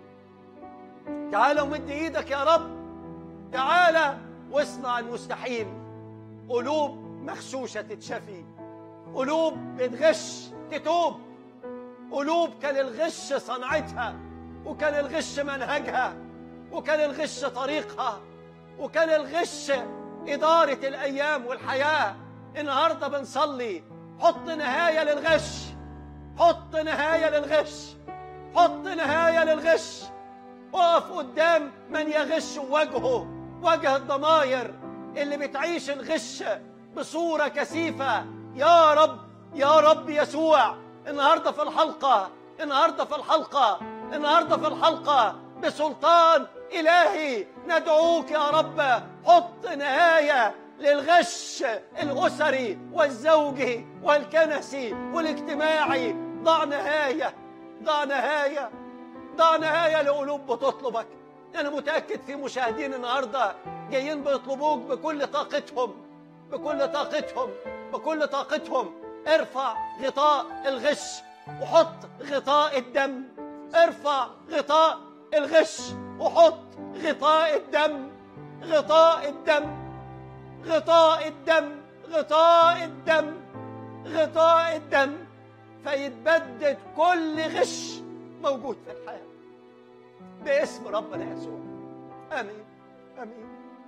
تعالى ومد ايدك يا رب تعالى واصنع المستحيل قلوب مغشوشة تتشفي قلوب بتغش تتوب قلوب كان الغش صنعتها وكان الغش منهجها وكان الغش طريقها وكان الغش إدارة الأيام والحياة النهاردة بنصلي حط نهاية للغش حط نهاية للغش حط نهاية للغش اقف قدام من يغش وجهه وجه الضماير اللي بتعيش الغش بصورة كثيفة يا رب يا رب يسوع النهاردة في الحلقة النهاردة في الحلقة النهاردة في الحلقة بسلطان إلهي ندعوك يا رب حط نهاية للغش الأسري والزوجي والكنسي والاجتماعي ضع نهاية ضع نهاية ضع نهاية لقلوب بتطلبك أنا متأكد في مشاهدين النهاردة جايين بيطلبوك بكل طاقتهم بكل طاقتهم بكل طاقتهم ارفع غطاء الغش وحط غطاء الدم ارفع غطاء الغش وحط غطاء الدم غطاء الدم غطاء الدم غطاء الدم غطاء الدم فيتبدد كل غش موجود في الحياة باسم ربنا يسوع آمين آمين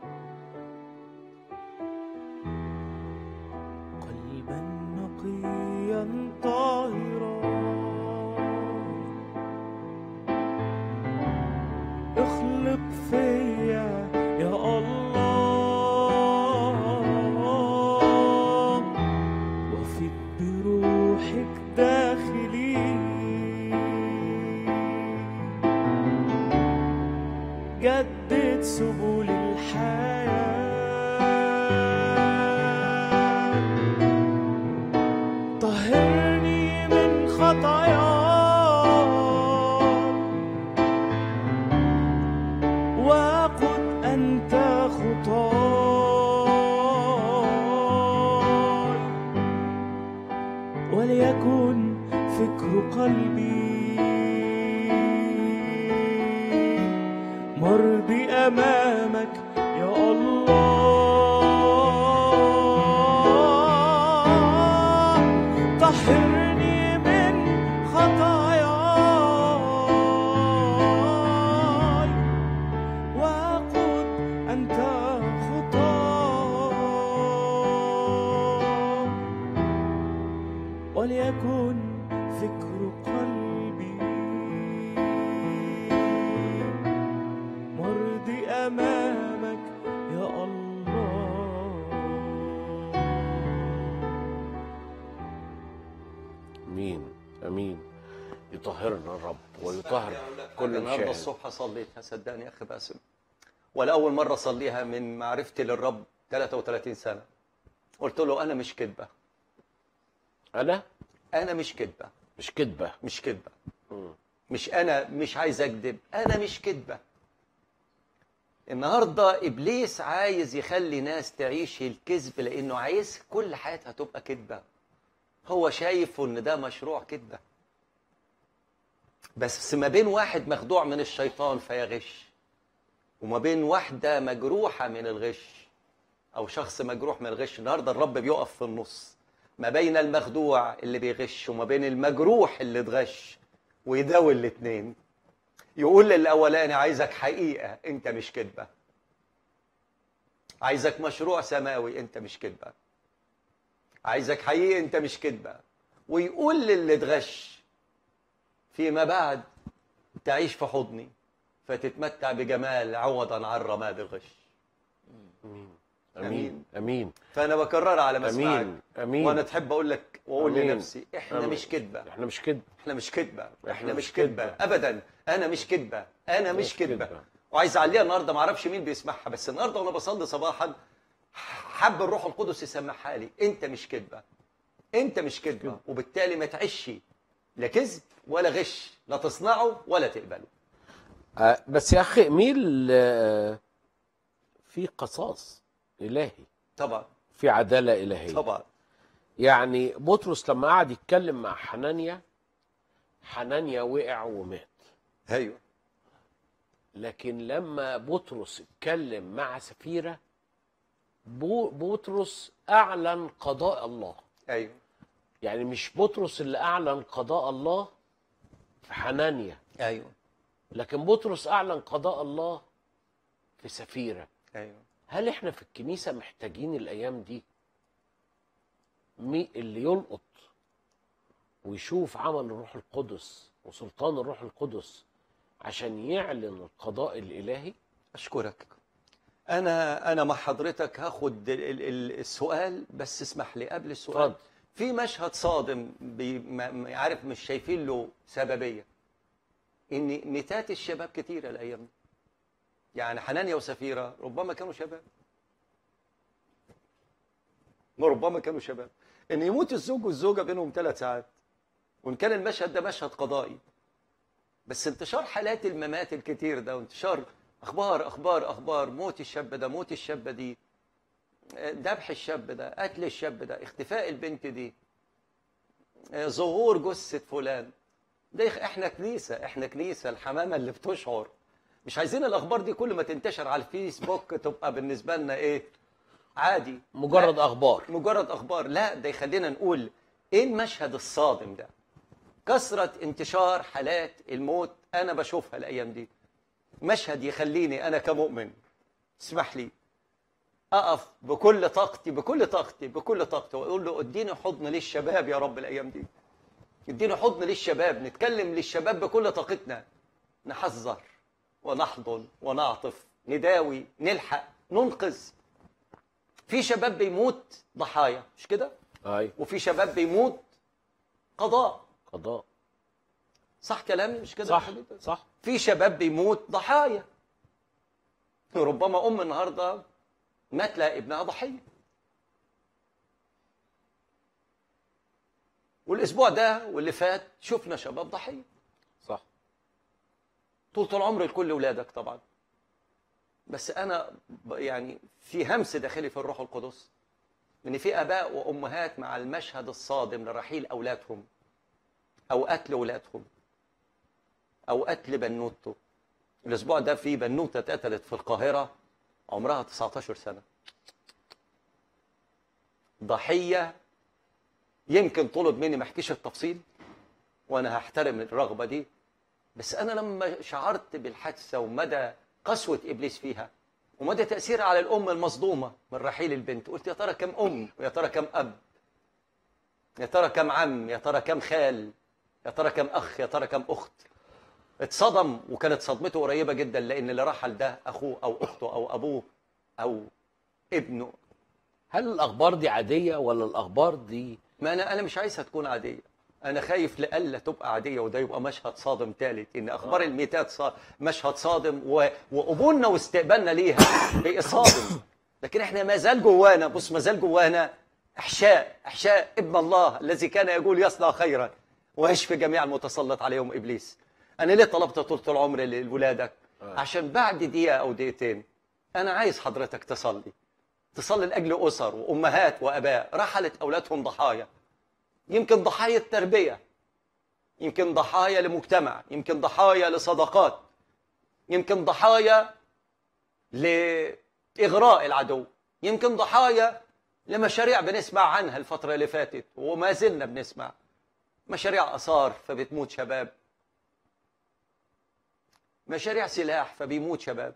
قلبا نقيا طاهرا اخلق فيا يا الله وفد بروحك داخلي جدد سبل الحياه طهرني من خطاياي وقد أنت خطاي وليكن فكر قلبي مرضي أمامك يا الله طهرني من خطاياي وقد أنت خطاي وليكن فكر قلبي مرضي أمامك يا الله امين امين يطهرنا الرب ويطهر كل النهارده مشاهد الصبح صليت صدقني يا اخي باسم ولا اول مره اصليها من معرفتي للرب 33 سنه قلت له انا مش كذبه انا انا مش كذبه مش كدبه مش كذبه مش انا مش عايز اكذب انا مش كذبه النهارده ابليس عايز يخلي ناس تعيش الكذب لانه عايز كل حياتها تبقى كذبه هو شايف ان ده مشروع كذبه بس ما بين واحد مخدوع من الشيطان فيغش وما بين واحده مجروحه من الغش او شخص مجروح من الغش النهارده الرب بيقف في النص ما بين المخدوع اللي بيغش وما بين المجروح اللي اتغش ويداوي الاثنين يقول للاولاني عايزك حقيقه انت مش كذبه عايزك مشروع سماوي انت مش كذبه عايزك حقيقي انت مش كذبه ويقول للي اتغش فيما بعد تعيش في حضني فتتمتع بجمال عوضا عن رماد الغش امين امين فانا بكررها على مسمعك امين امين وانا تحب اقول لك واقول أمين. لنفسي احنا أمين. مش كذبه احنا مش كدب احنا مش كذبه احنا إحنا مش مش كذبه كدبة. ابدا انا مش كذبه انا مش مش كذبه كدبة. وعايز اعليها النهارده ما اعرفش مين بيسمعها بس النهارده وانا بصلي صباحا حب الروح القدس يسمعها لي انت مش كذبه انت مش كذبه وبالتالي ما تعيش لا كذب ولا غش لا تصنعه ولا تقبله آه، بس يا اخي ميل آه، في قصاص الهي طبعا في عداله الهيه طبعا يعني بطرس لما قعد يتكلم مع حنانيا حنانيا وقع ومات ايوه لكن لما بطرس اتكلم مع سفيرة بو- بطرس أعلن قضاء الله ايوه يعني مش بطرس اللي أعلن قضاء الله في حنانيا ايوه لكن بطرس أعلن قضاء الله في سفيرة ايوه هل احنا في الكنيسة محتاجين الأيام دي مي اللي يلقط ويشوف عمل الروح القدس وسلطان الروح القدس عشان يعلن القضاء الإلهي اشكرك انا انا مع حضرتك هاخد ال- ال- ال- السؤال بس اسمح لي قبل السؤال اتفضل. في مشهد صادم بي ما- ما- عارف مش شايفين له سببيه ان ميتات الشباب كتيره الايام دي يعني حنانيا وسفيره ربما كانوا شباب ربما كانوا شباب ان يموت الزوج والزوجه بينهم ثلاث ساعات وان كان المشهد ده مشهد قضائي بس انتشار حالات الممات الكتير ده وانتشار اخبار اخبار اخبار موت الشاب ده موت الشابه دي ذبح الشاب ده قتل الشاب ده اختفاء البنت دي آه، ظهور جثه فلان ده يخ- احنا كنيسه احنا كنيسه الحمامه اللي بتشعر مش عايزين الاخبار دي كل ما تنتشر على الفيسبوك تبقى بالنسبه لنا ايه عادي مجرد لا، أخبار مجرد اخبار لا ده يخلينا نقول ايه المشهد الصادم ده كثرة انتشار حالات الموت أنا بشوفها الأيام دي مشهد يخليني أنا كمؤمن اسمح لي أقف بكل طاقتي بكل طاقتي بكل طاقتي وأقول له اديني حضن للشباب يا رب الأيام دي اديني حضن للشباب نتكلم للشباب بكل طاقتنا نحذر ونحضن ونعطف نداوي نلحق ننقذ في شباب بيموت ضحايا مش كده أي وفي شباب بيموت قضاء قضاء صح كلامي مش كده يا صح حبيبي؟ صح في شباب بيموت ضحايا ربما ام النهارده مات لها ابنها ضحيه والاسبوع ده واللي فات شفنا شباب ضحيه صح طول العمر لكل اولادك طبعا بس انا ب- يعني في همس داخلي في الروح القدس ان في اباء وامهات مع المشهد الصادم لرحيل اولادهم او قتل اولادهم او قتل بنوته الاسبوع ده في بنوته اتقتلت في القاهره عمرها 19 سنه ضحيه يمكن طلب مني ما احكيش التفصيل وانا هحترم الرغبه دي بس انا لما شعرت بالحادثه ومدى قسوه ابليس فيها ومدى تاثيرها على الام المصدومه من رحيل البنت قلت يا ترى كم ام ويا ترى كم اب يا ترى كم عم يا ترى كم خال يا ترى كم اخ يا ترى كم اخت اتصدم وكانت صدمته قريبه جدا لان اللي رحل ده اخوه او اخته او ابوه او ابنه هل الأخبار دي عادية ولا الأخبار دي ما انا انا مش عايزها تكون عاديه انا خايف لألا تبقى عاديه وده يبقى مشهد صادم ثالث ان اخبار الميتات صا... مشهد صادم و... وقبولنا واستقبالنا ليها بقى صادم لكن احنا ما زال جوانا بص ما زال جوانا احشاء احشاء ابن الله الذي كان يقول يصنع خيرا ويشفي جميع المتسلط عليهم ابليس انا ليه طلبت طول العمر لولادك عشان بعد دقيقه او دقيقتين انا عايز حضرتك تصلي تصلي لاجل اسر وامهات واباء رحلت اولادهم ضحايا يمكن ضحايا التربيه يمكن ضحايا لمجتمع يمكن ضحايا لصداقات يمكن ضحايا لاغراء العدو يمكن ضحايا لمشاريع بنسمع عنها الفتره اللي فاتت وما زلنا بنسمع مشاريع اثار فبتموت شباب مشاريع سلاح فبيموت شباب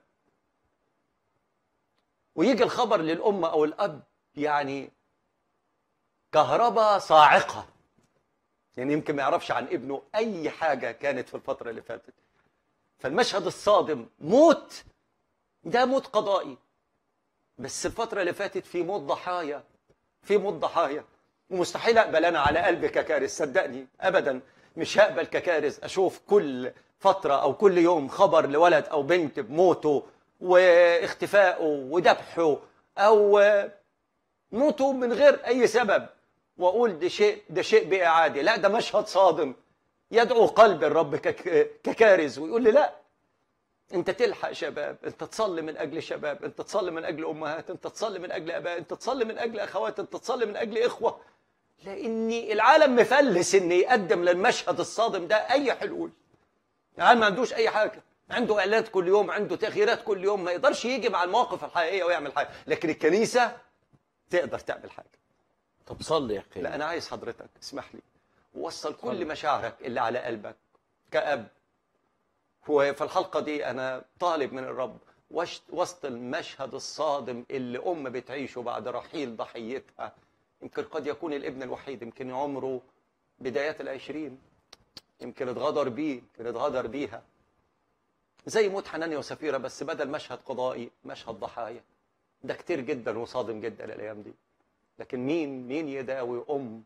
ويجي الخبر للأم أو الأب يعني كهرباء صاعقة يعني يمكن ما يعرفش عن ابنه أي حاجة كانت في الفترة اللي فاتت فالمشهد الصادم موت ده موت قضائي بس الفترة اللي فاتت في موت ضحايا في موت ضحايا ومستحيل أقبل أنا على قلبي ككارث صدقني أبدا مش هقبل ككارث أشوف كل فترة أو كل يوم خبر لولد أو بنت بموته واختفائه وذبحه أو موته من غير أي سبب وأقول ده شيء ده شيء بقى عادي لا ده مشهد صادم يدعو قلب الرب كك- ككارث ويقول لي لا انت تلحق شباب انت تصلي من اجل شباب انت تصلي من اجل امهات انت تصلي من اجل اباء انت تصلي من اجل اخوات انت تصلي من اجل اخوه لان العالم مفلس ان يقدم للمشهد الصادم ده اي حلول العالم ما عندوش اي حاجه عنده اعلانات كل يوم عنده تغييرات كل يوم ما يقدرش يجي مع المواقف الحقيقيه ويعمل حاجه لكن الكنيسه تقدر تعمل حاجه طب صلي يا اخي لا انا عايز حضرتك اسمح لي وصل كل مشاعرك اللي على قلبك كأب وفي الحلقة دي أنا طالب من الرب وش- وسط المشهد الصادم اللي أم بتعيشه بعد رحيل ضحيتها يمكن قد يكون الابن الوحيد يمكن عمره بدايات العشرين يمكن اتغدر بيه يمكن اتغدر بيها زي موت حنانيا وسفيرة بس بدل مشهد قضائي مشهد ضحايا ده كتير جدا وصادم جدا الأيام دي لكن مين مين يداوي أم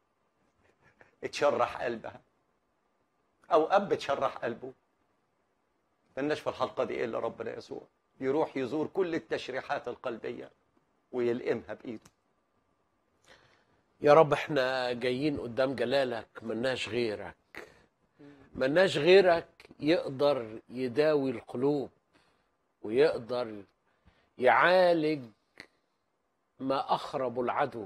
اتشرح قلبها أو أب اتشرح قلبه ملناش في الحلقة دي إلا ربنا يسوع يروح يزور كل التشريحات القلبية ويلئمها بإيده يا رب احنا جايين قدام جلالك ملناش غيرك ملناش غيرك يقدر يداوي القلوب ويقدر يعالج ما أخرب العدو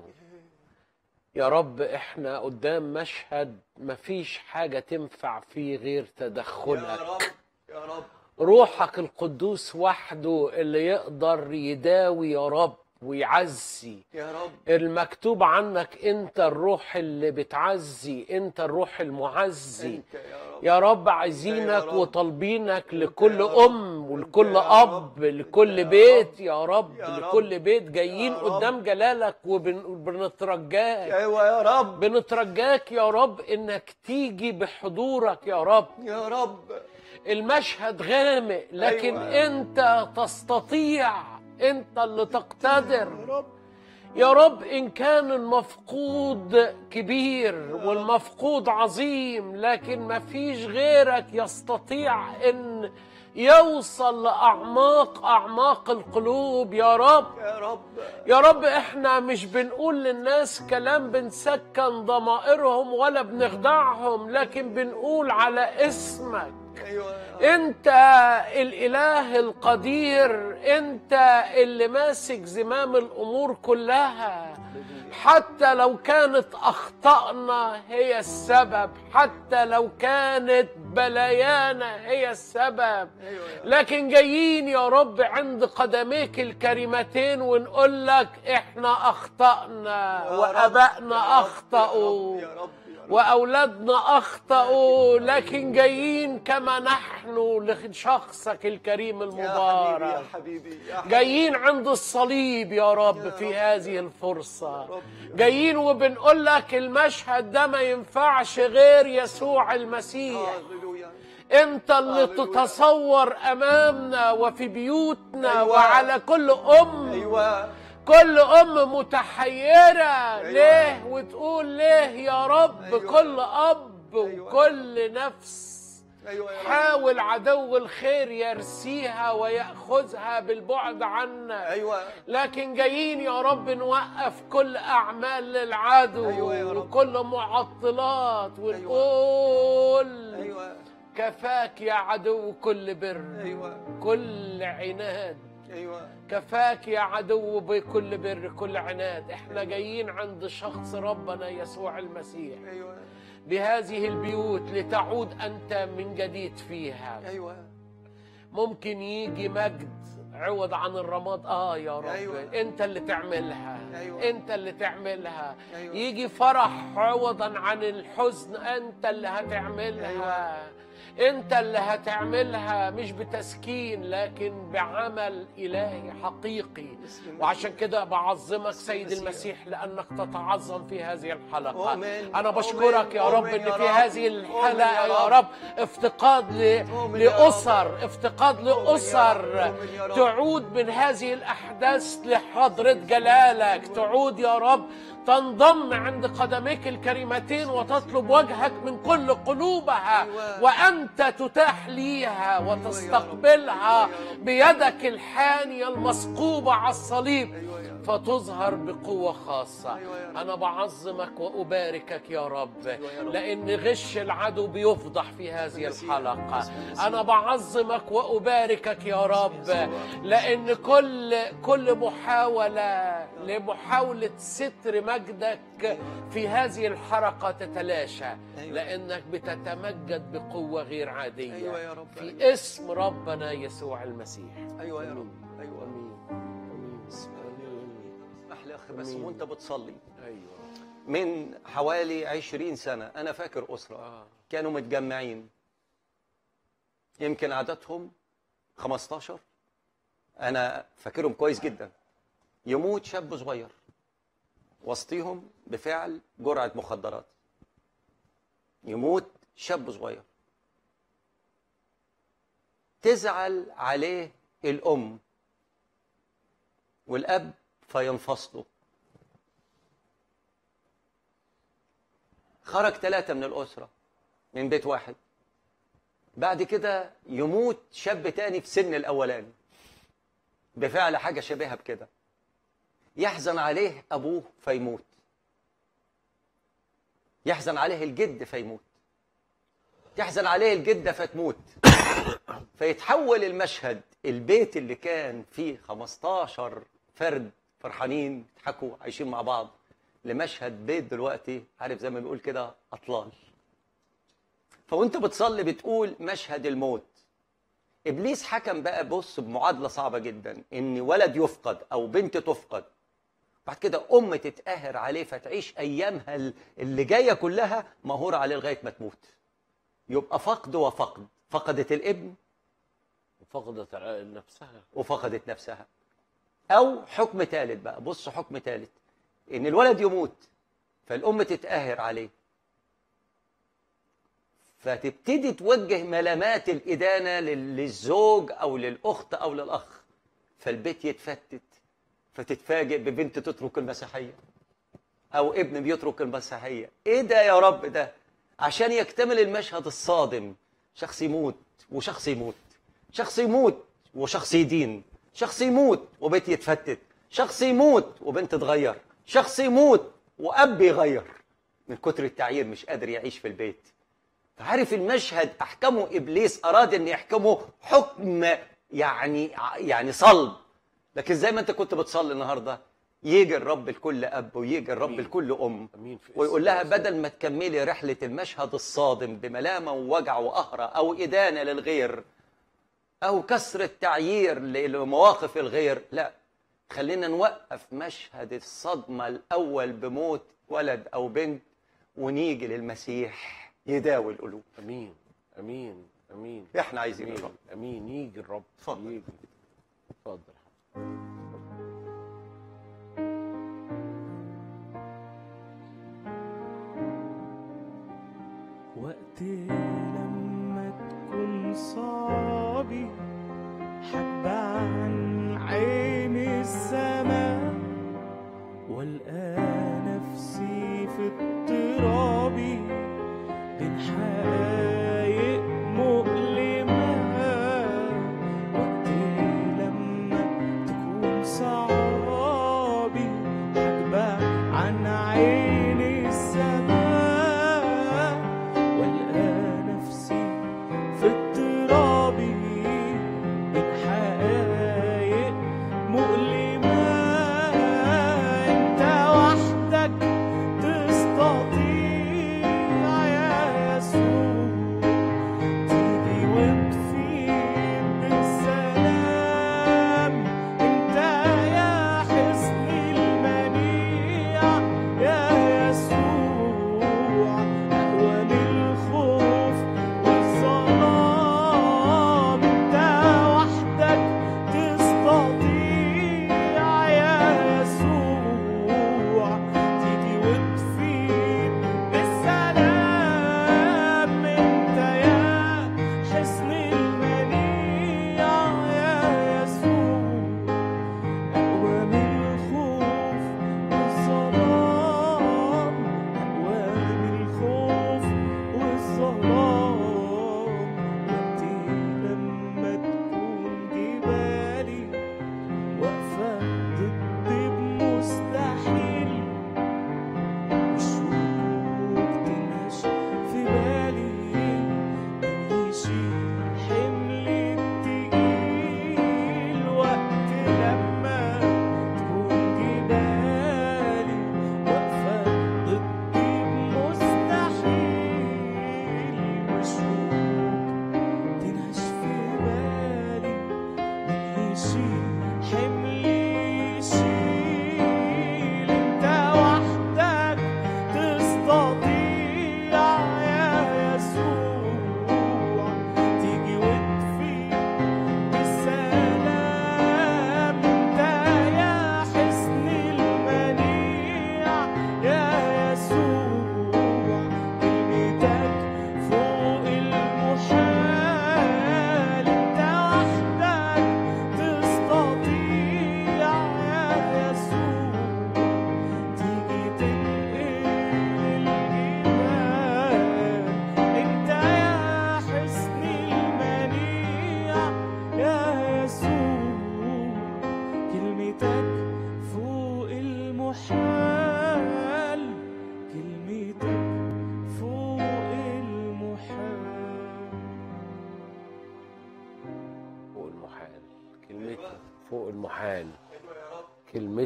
يا رب احنا قدام مشهد مفيش حاجة تنفع فيه غير تدخلك رب يا رب روحك القدوس وحده اللي يقدر يداوي يا رب ويعزي يا رب المكتوب عنك انت الروح اللي بتعزي انت الروح المعزي أنت يا رب يا رب أنت يا عايزينك رب. وطالبينك أنت لكل يا رب. ام ولكل أنت يا اب رب. لكل أنت يا بيت رب. يا رب يا رب. لكل بيت جايين يا رب. قدام جلالك وبنترجاك أيوة يا رب بنترجاك يا رب انك تيجي بحضورك يا رب يا رب المشهد غامق لكن أيوة. انت تستطيع انت اللي تقتدر يا رب يا رب إن كان المفقود كبير والمفقود عظيم لكن ما فيش غيرك يستطيع أن يوصل لأعماق أعماق القلوب يا رب يا رب يا رب احنا مش بنقول للناس كلام بنسكن ضمائرهم ولا بنخدعهم لكن بنقول على اسمك أيوة يا رب. انت الاله القدير انت اللي ماسك زمام الامور كلها حتى لو كانت اخطانا هي السبب حتى لو كانت بلايانا هي السبب أيوة يا رب. لكن جايين يا رب عند قدميك الكريمتين ونقول لك احنا اخطانا يا رب. وابائنا يا رب. اخطاوا يا رب يا رب وأولادنا أخطأوا لكن جايين كما نحن لشخصك الكريم يا حبيبي المبارك يا حبيبي يا حبيبي جايين عند الصليب يا رب يا في رب. هذه الفرصة رب. جايين وبنقول لك المشهد ده ما ينفعش غير يسوع المسيح هللويا انت اللي هللويا. تتصور امامنا وفي بيوتنا أيوة. وعلى كل ام أيوة كل ام متحيره أيوة. ليه وتقول ليه يا رب أيوة. كل اب أيوة. وكل نفس ايوه يا رب حاول عدو الخير يرسيها وياخذها بالبعد عنا ايوه لكن جايين يا رب نوقف كل اعمال العدو أيوة يا رب. وكل معطلات ونقول ايوه كفاك يا عدو كل بر ايوه كل عناد ايوه كفاك يا عدو بكل بر كل عناد احنا جايين عند شخص ربنا يسوع المسيح ايوه بهذه البيوت لتعود انت من جديد فيها ايوه ممكن يجي مجد عوض عن الرماد اه يا رب أيوة. انت اللي تعملها أيوة. انت اللي تعملها أيوة. يجي فرح عوضا عن الحزن انت اللي هتعملها انت اللي هتعملها مش بتسكين لكن بعمل الهي حقيقي باسم المسيح. وعشان كده بعظمك باسم سيد المسيح. المسيح لانك تتعظم في هذه الحلقه آمين. انا بشكرك يا آمين. رب آمين ان يا في رب. هذه آمين الحلقه يا يا رب. رب افتقاد ل... آمين يا رب. لاسر افتقاد آمين يا رب. لاسر آمين يا رب. تعود من هذه الاحداث لحضره جلالك تعود يا رب تنضم عند قدميك الكريمتين وتطلب وجهك من كل قلوبها أيوة. وانت تتاح ليها وتستقبلها أيوة يا رب. بيدك الحانيه المثقوبه على الصليب ايوه يا رب فتظهر بقوة خاصة أيوة يا رب. أنا بعظمك وأباركك يا رب أيوة يا رب. لأن غش العدو بيفضح في هذه المسيح. الحلقة باسم المسيح. أنا بعظمك وأباركك يا رب يسوع. لأن كل كل محاولة لمحاولة ستر مجدك في هذه الحلقة تتلاشى أيوة. لأنك بتتمجد بقوة غير عادية أيوة يا رب. في اسم ربنا يسوع المسيح ايوه يا رب ايوه آمين آمين اسمح لي اخي بس أمين. وانت بتصلي أيوه من حوالي عشرين سنة أنا فاكر أسرة آه. كانوا متجمعين يمكن عددهم 15 أنا فاكرهم كويس جدا يموت شاب صغير وسطيهم بفعل جرعة مخدرات يموت شاب صغير تزعل عليه الأم والأب فينفصلوا خرج ثلاثة من الأسرة من بيت واحد بعد كده يموت شاب تاني في سن الأولاني بفعل حاجة شبيهة بكده يحزن عليه أبوه فيموت يحزن عليه الجد فيموت يحزن عليه الجدة فتموت فيتحول المشهد البيت اللي كان فيه 15 فرد فرحانين يضحكوا عايشين مع بعض لمشهد بيت دلوقتي عارف زي ما بنقول كده اطلال فوانت بتصلي بتقول مشهد الموت ابليس حكم بقى بص بمعادله صعبه جدا ان ولد يفقد او بنت تفقد بعد كده ام تتقهر عليه فتعيش ايامها ال- اللي جايه كلها مهوره عليه لغايه ما تموت يبقى فقد وفقد فقدت الابن فقدت نفسها وفقدت نفسها او حكم ثالث بقى بص حكم ثالث ان الولد يموت فالام تتقهر عليه فتبتدي توجه ملامات الادانه لل- للزوج او للاخت او للاخ فالبيت يتفتت فتتفاجئ ببنت تترك المسيحيه او ابن بيترك المسيحيه ايه ده يا رب ده عشان يكتمل المشهد الصادم شخص يموت وشخص يموت شخص يموت وشخص يدين شخص يموت وبيت يتفتت شخص يموت وبنت تتغير شخص يموت واب يغير من كتر التعيير مش قادر يعيش في البيت فعارف المشهد احكمه ابليس اراد ان يحكمه حكم يعني يعني صلب لكن زي ما انت كنت بتصلي النهارده يجي الرب لكل اب ويجي الرب أمين. لكل ام امين في ويقول اسم لها يسوع. بدل ما تكملي رحله المشهد الصادم بملامه ووجع وقهره او ادانه للغير او كسر التعيير لمواقف الغير لا خلينا نوقف مشهد الصدمه الاول بموت ولد او بنت ونيجي للمسيح يداوي القلوب امين امين امين احنا عايزين امين الرب امين يجي الرب اتفضل. يجي اتفضل وقت لما تكون صعبي حتبع عن عين السماء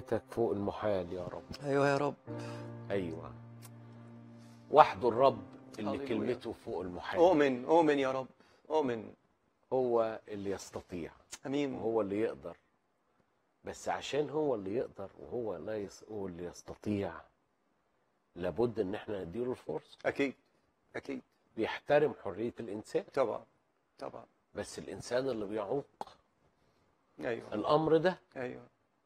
كلمتك فوق المحال يا رب ايوه يا رب ايوه وحده الرب اللي هللويا. كلمته فوق المحال اؤمن اؤمن يا رب اؤمن هو اللي يستطيع امين وهو اللي يقدر بس عشان هو اللي يقدر وهو لا يس... هو اللي يستطيع لابد ان احنا نديله الفرصه اكيد اكيد بيحترم حريه الانسان طبعا طبعا بس الانسان اللي بيعوق ايوه الامر ده ايوه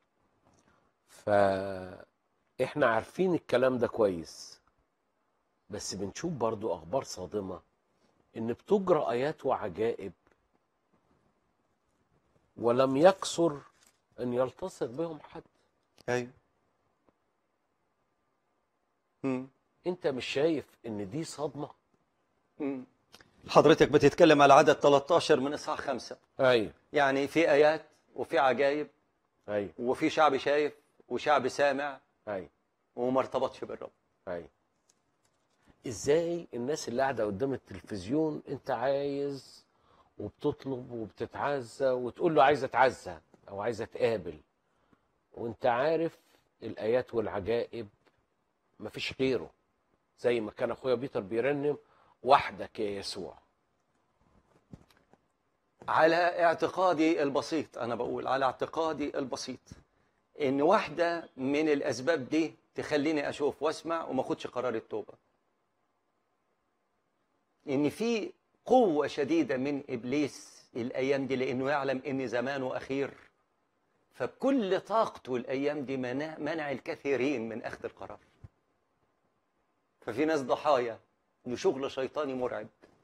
فاحنا عارفين الكلام ده كويس بس بنشوف برضو اخبار صادمه ان بتجرى ايات وعجائب ولم يكثر ان يلتصق بهم حد ايوه مم. انت مش شايف ان دي صدمه مم. حضرتك بتتكلم على عدد 13 من اصحاح خمسة ايوه يعني في ايات وفي عجائب ايوه وفي شعب شايف وشعب سامع ايوه وما ارتبطش بالرب ايوه ازاي الناس اللي قاعده قدام التلفزيون انت عايز وبتطلب وبتتعزى وتقول له عايز اتعزى او عايز اتقابل وانت عارف الايات والعجائب مفيش غيره زي ما كان اخويا بيتر بيرنم وحدك يا يسوع على اعتقادي البسيط انا بقول على اعتقادي البسيط ان واحده من الاسباب دي تخليني اشوف واسمع وما اخدش قرار التوبه ان في قوه شديده من ابليس الايام دي لانه يعلم ان زمانه اخير فبكل طاقته الايام دي منع, منع الكثيرين من اخذ القرار ففي ناس ضحايا لشغل شيطاني مرعب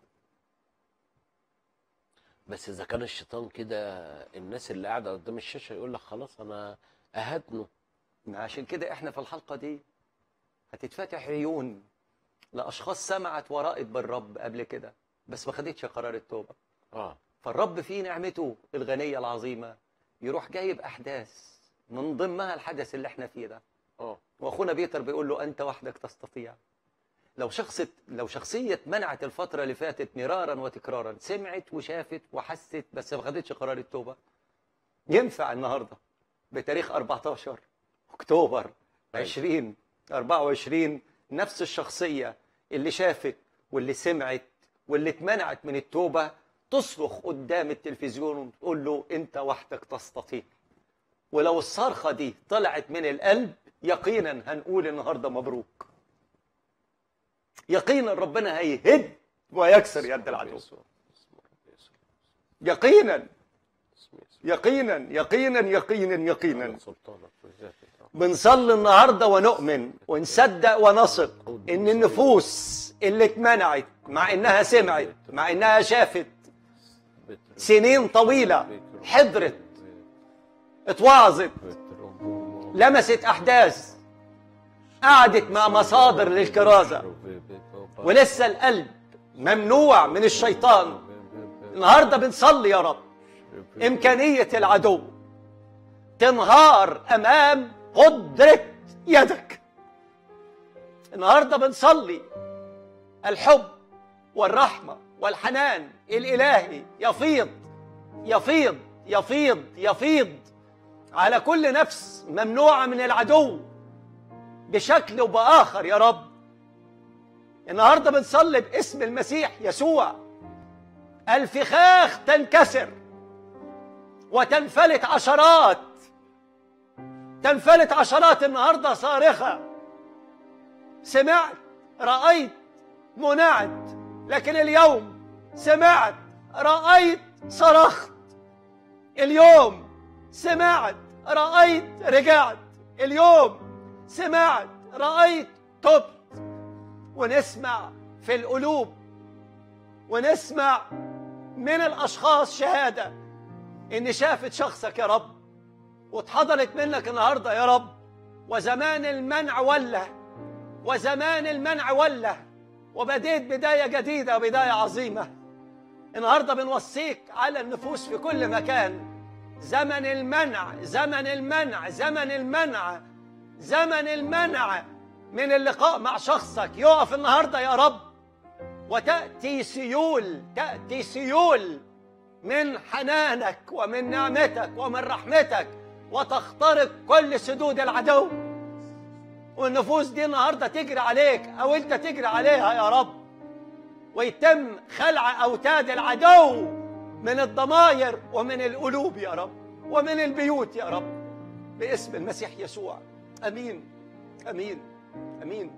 بس اذا كان الشيطان كده الناس اللي قاعده قدام الشاشه يقول لك خلاص انا اهدنه عشان كده احنا في الحلقه دي هتتفتح عيون لاشخاص سمعت ورأت بالرب قبل كده بس ما خدتش قرار التوبه اه فالرب في نعمته الغنيه العظيمه يروح جايب احداث من ضمنها الحدث اللي احنا فيه ده اه واخونا بيتر بيقول له انت وحدك تستطيع لو شخص لو شخصيه منعت الفتره اللي فاتت مرارا وتكرارا سمعت وشافت وحست بس ما خدتش قرار التوبه ينفع النهارده بتاريخ 14 اكتوبر أيوة. 20 24 نفس الشخصيه اللي شافت واللي سمعت واللي اتمنعت من التوبه تصرخ قدام التلفزيون وتقول له انت وحدك تستطيع ولو الصرخه دي طلعت من القلب يقينا هنقول النهارده مبروك يقينا ربنا هيهد ويكسر يد العدو يسوع. اسم الرب يسوع. يقينا اسم يسوع. يقينا يقينا يقينا يقينا على سلطانك في ذاتك يا رب. بنصلي النهارده ونؤمن ونصدق ونثق ان النفوس اللي اتمنعت مع انها سمعت مع انها شافت بتر- سنين طويله بتر- حضرت اتوعظت بتر- لمست احداث قعدت مع مصادر للكرازه ولسه القلب ممنوع من الشيطان النهارده بنصلي يا رب امكانيه العدو تنهار امام قدره يدك النهارده بنصلي الحب والرحمه والحنان الالهي يفيض يفيض يفيض يفيض على كل نفس ممنوعه من العدو بشكل وباخر يا رب النهارده بنصلي باسم المسيح يسوع الفخاخ تنكسر وتنفلت عشرات تنفلت عشرات النهارده صارخه سمعت رايت منعت لكن اليوم سمعت رايت صرخت اليوم سمعت رايت رجعت اليوم سمعت رايت تبت ونسمع في القلوب ونسمع من الاشخاص شهاده ان شافت شخصك يا رب واتحضنت منك النهارده يا رب وزمان المنع وله وزمان المنع وله وبديت بدايه جديده وبدايه عظيمه النهارده بنوصيك على النفوس في كل مكان زمن المنع زمن المنع زمن المنع زمن المنع من اللقاء مع شخصك يقف النهارده يا رب وتاتي سيول تاتي سيول من حنانك ومن نعمتك ومن رحمتك وتخترق كل سدود العدو والنفوس دي النهارده تجري عليك او انت تجري عليها يا رب ويتم خلع اوتاد العدو من الضمائر ومن القلوب يا رب ومن البيوت يا رب باسم المسيح يسوع امين امين امين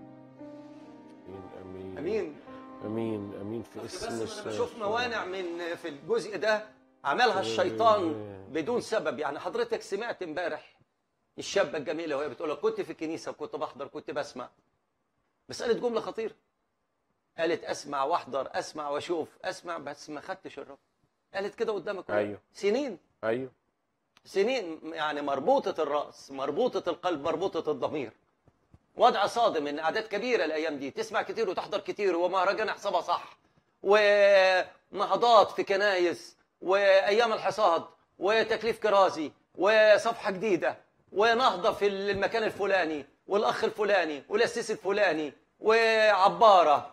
امين امين امين امين في اسم بس انا يسوع. بشوف موانع من في الجزء ده عملها الشيطان بدون سبب يعني حضرتك سمعت امبارح الشابه الجميله وهي بتقول لك كنت في الكنيسه كنت بحضر كنت بسمع بس قالت جمله خطيره قالت اسمع واحضر اسمع واشوف اسمع بس ما خدتش الرب قالت كده قدامك ولا لا؟ أيوه. سنين ايوه سنين يعني مربوطة الرأس مربوطة القلب مربوطة الضمير وضع صادم ان اعداد كبيره الايام دي تسمع كتير وتحضر كتير ومهرجان احسبها صح ونهضات في كنايس وايام الحصاد وتكليف كرازي وصفحه جديده ونهضه في المكان الفلاني والاخ الفلاني والاسيس الفلاني وعباره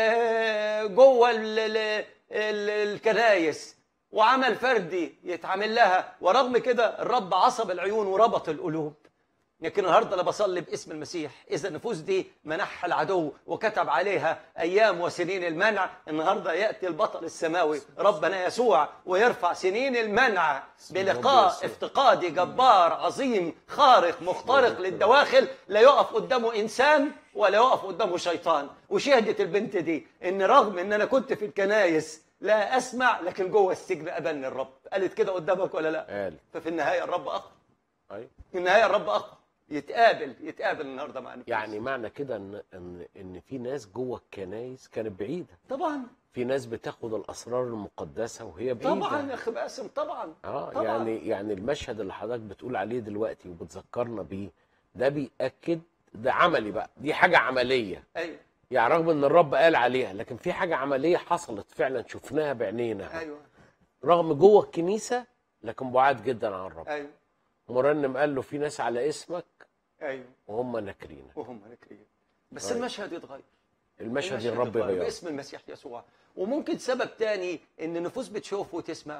وجوه ال- ال- ال- الكنايس وعمل فردي يتعمل لها ورغم كده الرب عصب العيون وربط القلوب لكن النهارده انا بصلي باسم المسيح اذا النفوس دي منحها العدو وكتب عليها ايام وسنين المنع النهارده ياتي البطل السماوي ربنا يسوع ويرفع سنين المنع بلقاء يسوع. افتقادي جبار عظيم خارق مخترق للدواخل لا يقف قدامه انسان ولا يقف قدامه شيطان وشهدت البنت دي ان رغم ان انا كنت في الكنايس لا اسمع لكن جوه السجن ابني الرب قالت كده قدامك ولا لا قال ففي النهايه الرب اقوى ايوه في النهايه الرب اقوى يتقابل يتقابل النهارده مع النفوس يعني معنى كده ان ان ان في ناس جوه الكنايس كانت بعيده طبعا في ناس بتاخد الاسرار المقدسه وهي بعيده طبعا يا اخي باسم طبعا اه طبعا. يعني يعني المشهد اللي حضرتك بتقول عليه دلوقتي وبتذكرنا بيه ده بيأكد ده عملي بقى دي حاجه عمليه ايوه يعني رغم ان الرب قال عليها لكن في حاجه عمليه حصلت فعلا شفناها بعينينا ايوه رغم جوه الكنيسه لكن بعاد جدا عن الرب ايوه مرنم قال له في ناس على اسمك ايوه وهم ناكرينك وهم نكرين بس طيب. المشهد يتغير المشهد الرب يتغير يغيره باسم المسيح يسوع وممكن سبب تاني ان النفوس بتشوف وتسمع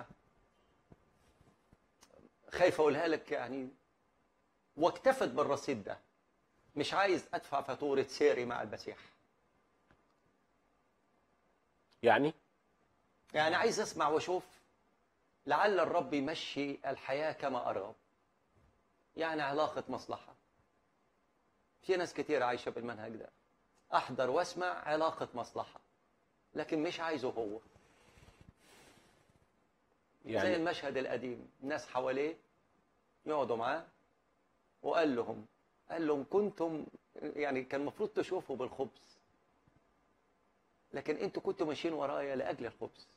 خايف اقولها لك يعني واكتفت بالرصيد ده مش عايز ادفع فاتوره سيري مع المسيح يعني يعني عايز اسمع واشوف لعل الرب يمشي الحياه كما ارغب يعني علاقه مصلحه في ناس كتير عايشه بالمنهج ده احضر واسمع علاقه مصلحه لكن مش عايزه هو زي يعني المشهد القديم الناس حواليه يقعدوا معاه وقال لهم قال لهم كنتم يعني كان المفروض تشوفوا بالخبز لكن انتوا كنتوا ماشيين ورايا لاجل الخبز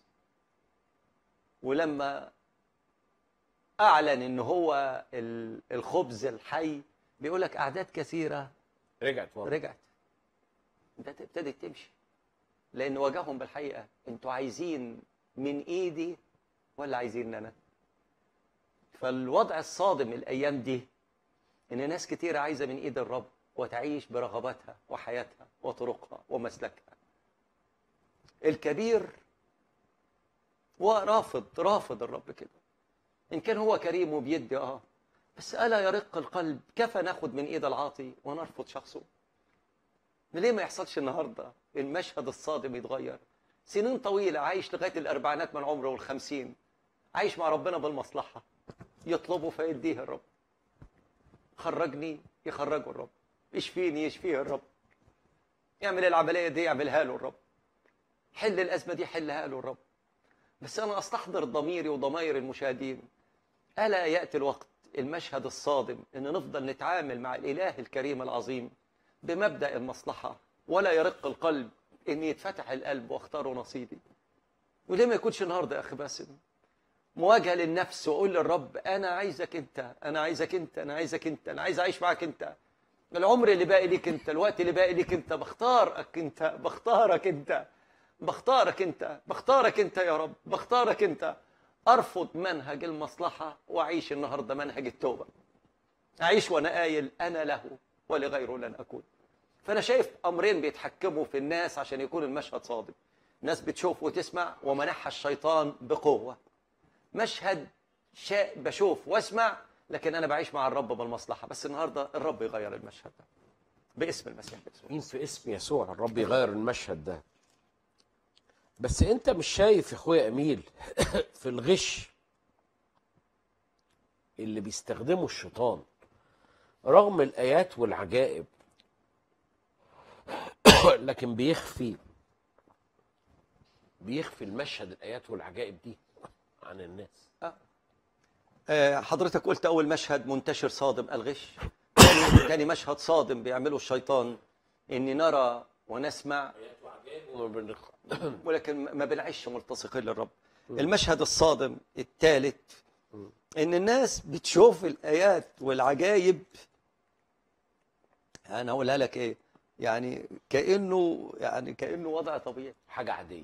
ولما اعلن ان هو ال- الخبز الحي بيقول لك اعداد كثيره رجعت ورا رجعت ده ابتدت تمشي لان واجههم بالحقيقه انتوا عايزين من ايدي ولا عايزين انا فالوضع الصادم الايام دي ان ناس كتير عايزه من ايد الرب وتعيش برغباتها وحياتها وطرقها ومسلكها الكبير هو رافض رافض الرب كده ان كان هو كريم وبيدي اه بس الا يرق القلب كفى ناخد من ايد العاطي ونرفض شخصه ليه ما يحصلش النهارده المشهد الصادم يتغير سنين طويلة عايش لغاية الأربعينات من عمره والخمسين عايش مع ربنا بالمصلحة يطلبه فيديه الرب خرجني يخرجه الرب يشفيني يشفيه الرب يعمل العملية دي يعملها له الرب حل الأزمة دي حلها له الرب بس أنا أستحضر ضميري وضمائر المشاهدين ألا يأتي الوقت المشهد الصادم إن نفضل نتعامل مع الإله الكريم العظيم بمبدأ المصلحة ولا يرق القلب إن يتفتح القلب واختاروا نصيبي وليه ما يكونش النهارده يا أخي باسم مواجهة للنفس وأقول للرب أنا عايزك أنت أنا عايزك أنت أنا عايزك أنت أنا عايز أعيش معاك أنت العمر اللي باقي ليك أنت الوقت اللي باقي ليك أنت بختارك أنت بختارك أنت بختارك أنت بختارك أنت يا رب بختارك أنت أرفض منهج المصلحة وأعيش النهارده منهج التوبة أعيش وأنا قايل أنا له ولغيره لن أكون فأنا شايف أمرين بيتحكموا في الناس عشان يكون المشهد صادم ناس بتشوف وتسمع ومنحها الشيطان بقوة مشهد شا... بشوف واسمع لكن انا بعيش مع الرب بالمصلحه بس النهارده الرب يغير المشهد ده باسم المسيح يسوع مين في اسم يسوع الرب يغير المشهد ده بس انت مش شايف يا اخويا اميل في الغش اللي بيستخدمه الشيطان رغم الايات والعجائب لكن بيخفي بيخفي المشهد الايات والعجائب دي عن الناس آه، حضرتك قلت اول مشهد منتشر صادم الغش تاني تاني مشهد صادم بيعمله الشيطان ان نرى ونسمع وما بنخ- ولكن ما بنعيش ملتصقين للرب المشهد الصادم الثالث ان الناس بتشوف الايات والعجائب انا هقولها لك ايه يعني كانه يعني كانه وضع طبيعي حاجه عاديه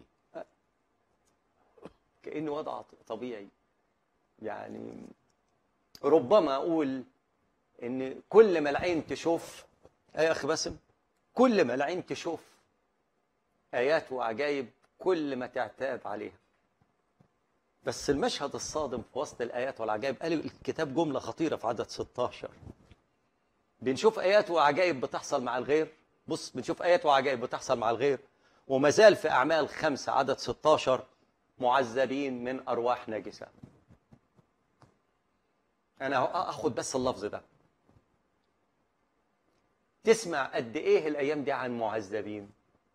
كانه وضع طبيعي يعني ربما اقول ان كل ما العين تشوف يا اخي باسم كل ما العين تشوف ايات وعجائب كل ما تعتاد عليها بس المشهد الصادم في وسط الايات والعجائب قال الكتاب جمله خطيره في عدد 16 بنشوف ايات وعجائب بتحصل مع الغير بص بنشوف ايات وعجائب بتحصل مع الغير وما زال في اعمال خمسة عدد 16 معذبين من ارواح نجسه انا اخد بس اللفظ ده تسمع قد ايه الايام دي عن معذبين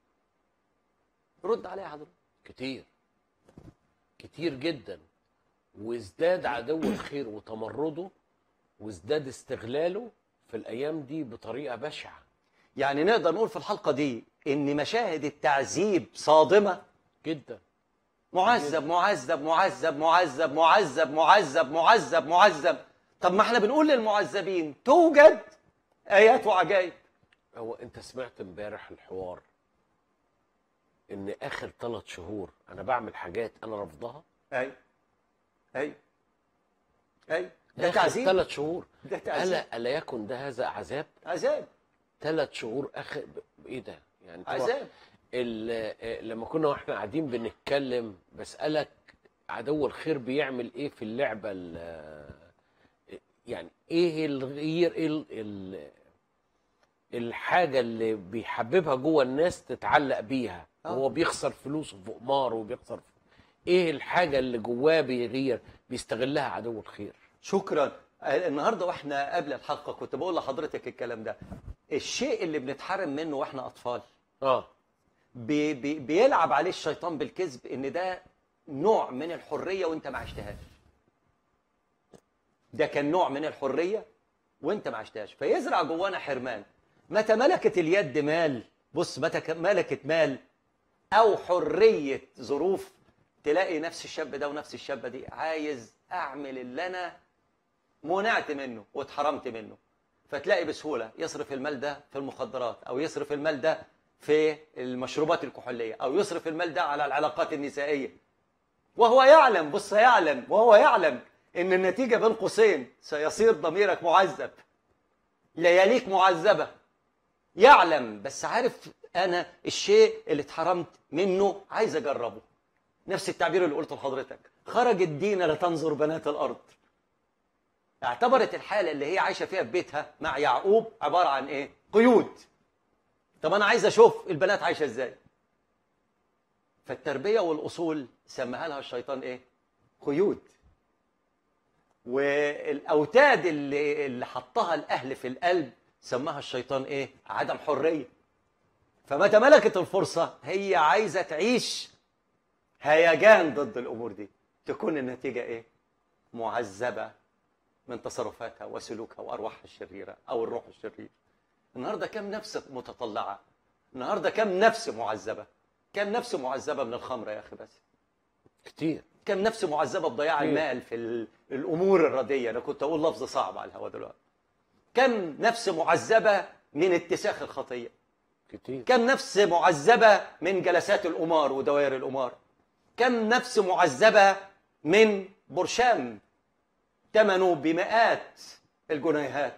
رد عليها حضرتك كتير كتير جدا وازداد عدو الخير وتمرده وازداد استغلاله في الايام دي بطريقه بشعه يعني نقدر نقول في الحلقه دي ان مشاهد التعذيب صادمه جدا معذب معذب معذب معذب معذب معذب معذب معذب طب ما احنا بنقول للمعذبين توجد ايات وعجائب هو انت سمعت امبارح الحوار ان اخر ثلاث شهور انا بعمل حاجات انا رافضها اي اي اي ده اخر تعذيب ثلاث شهور ده تعذيب الا الا يكن ده هذا عذاب عذاب ثلاث شهور اخر ب- ايه ده يعني طبعا عذاب ال- آه، لما كنا واحنا قاعدين بنتكلم بسالك عدو الخير بيعمل ايه في اللعبه ال- آه، يعني ايه الغير ايه ال- ال- الحاجه اللي بيحببها جوه الناس تتعلق بيها آه. هو بيخسر فلوسه في قمار وبيخسر في ايه الحاجه اللي جواه بيغير بيستغلها عدو الخير شكرا النهارده واحنا قبل الحلقه كنت بقول لحضرتك الكلام ده الشيء اللي بنتحرم منه واحنا اطفال اه بي بي بيلعب عليه الشيطان بالكذب ان ده نوع من الحريه وانت ما عشتهاش ده كان نوع من الحريه وانت ما عشتهاش فيزرع جوانا حرمان متى ملكت اليد مال بص متى ك- ملكت مال او حريه ظروف تلاقي نفس الشاب ده ونفس الشابه دي عايز اعمل اللي انا منعت منه واتحرمت منه فتلاقي بسهوله يصرف المال ده في المخدرات او يصرف المال ده في المشروبات الكحوليه او يصرف المال ده على العلاقات النسائيه وهو يعلم بص يعلم وهو يعلم ان النتيجه بين قوسين سيصير ضميرك معذب لياليك معذبه يعلم بس عارف انا الشيء اللي اتحرمت منه عايز اجربه نفس التعبير اللي قلته لحضرتك خرج الدين لتنظر بنات الارض اعتبرت الحاله اللي هي عايشه فيها في بيتها مع يعقوب عباره عن ايه قيود طب انا عايز اشوف البنات عايشه ازاي فالتربيه والاصول سماها لها الشيطان ايه قيود والاوتاد اللي اللي حطها الاهل في القلب سماها الشيطان ايه عدم حريه فمتى ملكت الفرصه هي عايزه تعيش هيجان ضد الامور دي تكون النتيجه ايه معذبه من تصرفاتها وسلوكها وارواحها الشريره او الروح الشرير النهارده كم نفس متطلعه النهارده كم نفس معذبه كم نفس معذبه من الخمر يا اخي بس كتير كم نفس معذبه بضياع كتير. المال في ال- الامور الرديه انا كنت اقول لفظ صعب على الهواء دلوقتي كم نفس معذبه من اتساخ الخطيه كتير كم نفس معذبه من جلسات القمار ودوائر القمار كم نفس معذبه من برشام ثمنه بمئات الجنيهات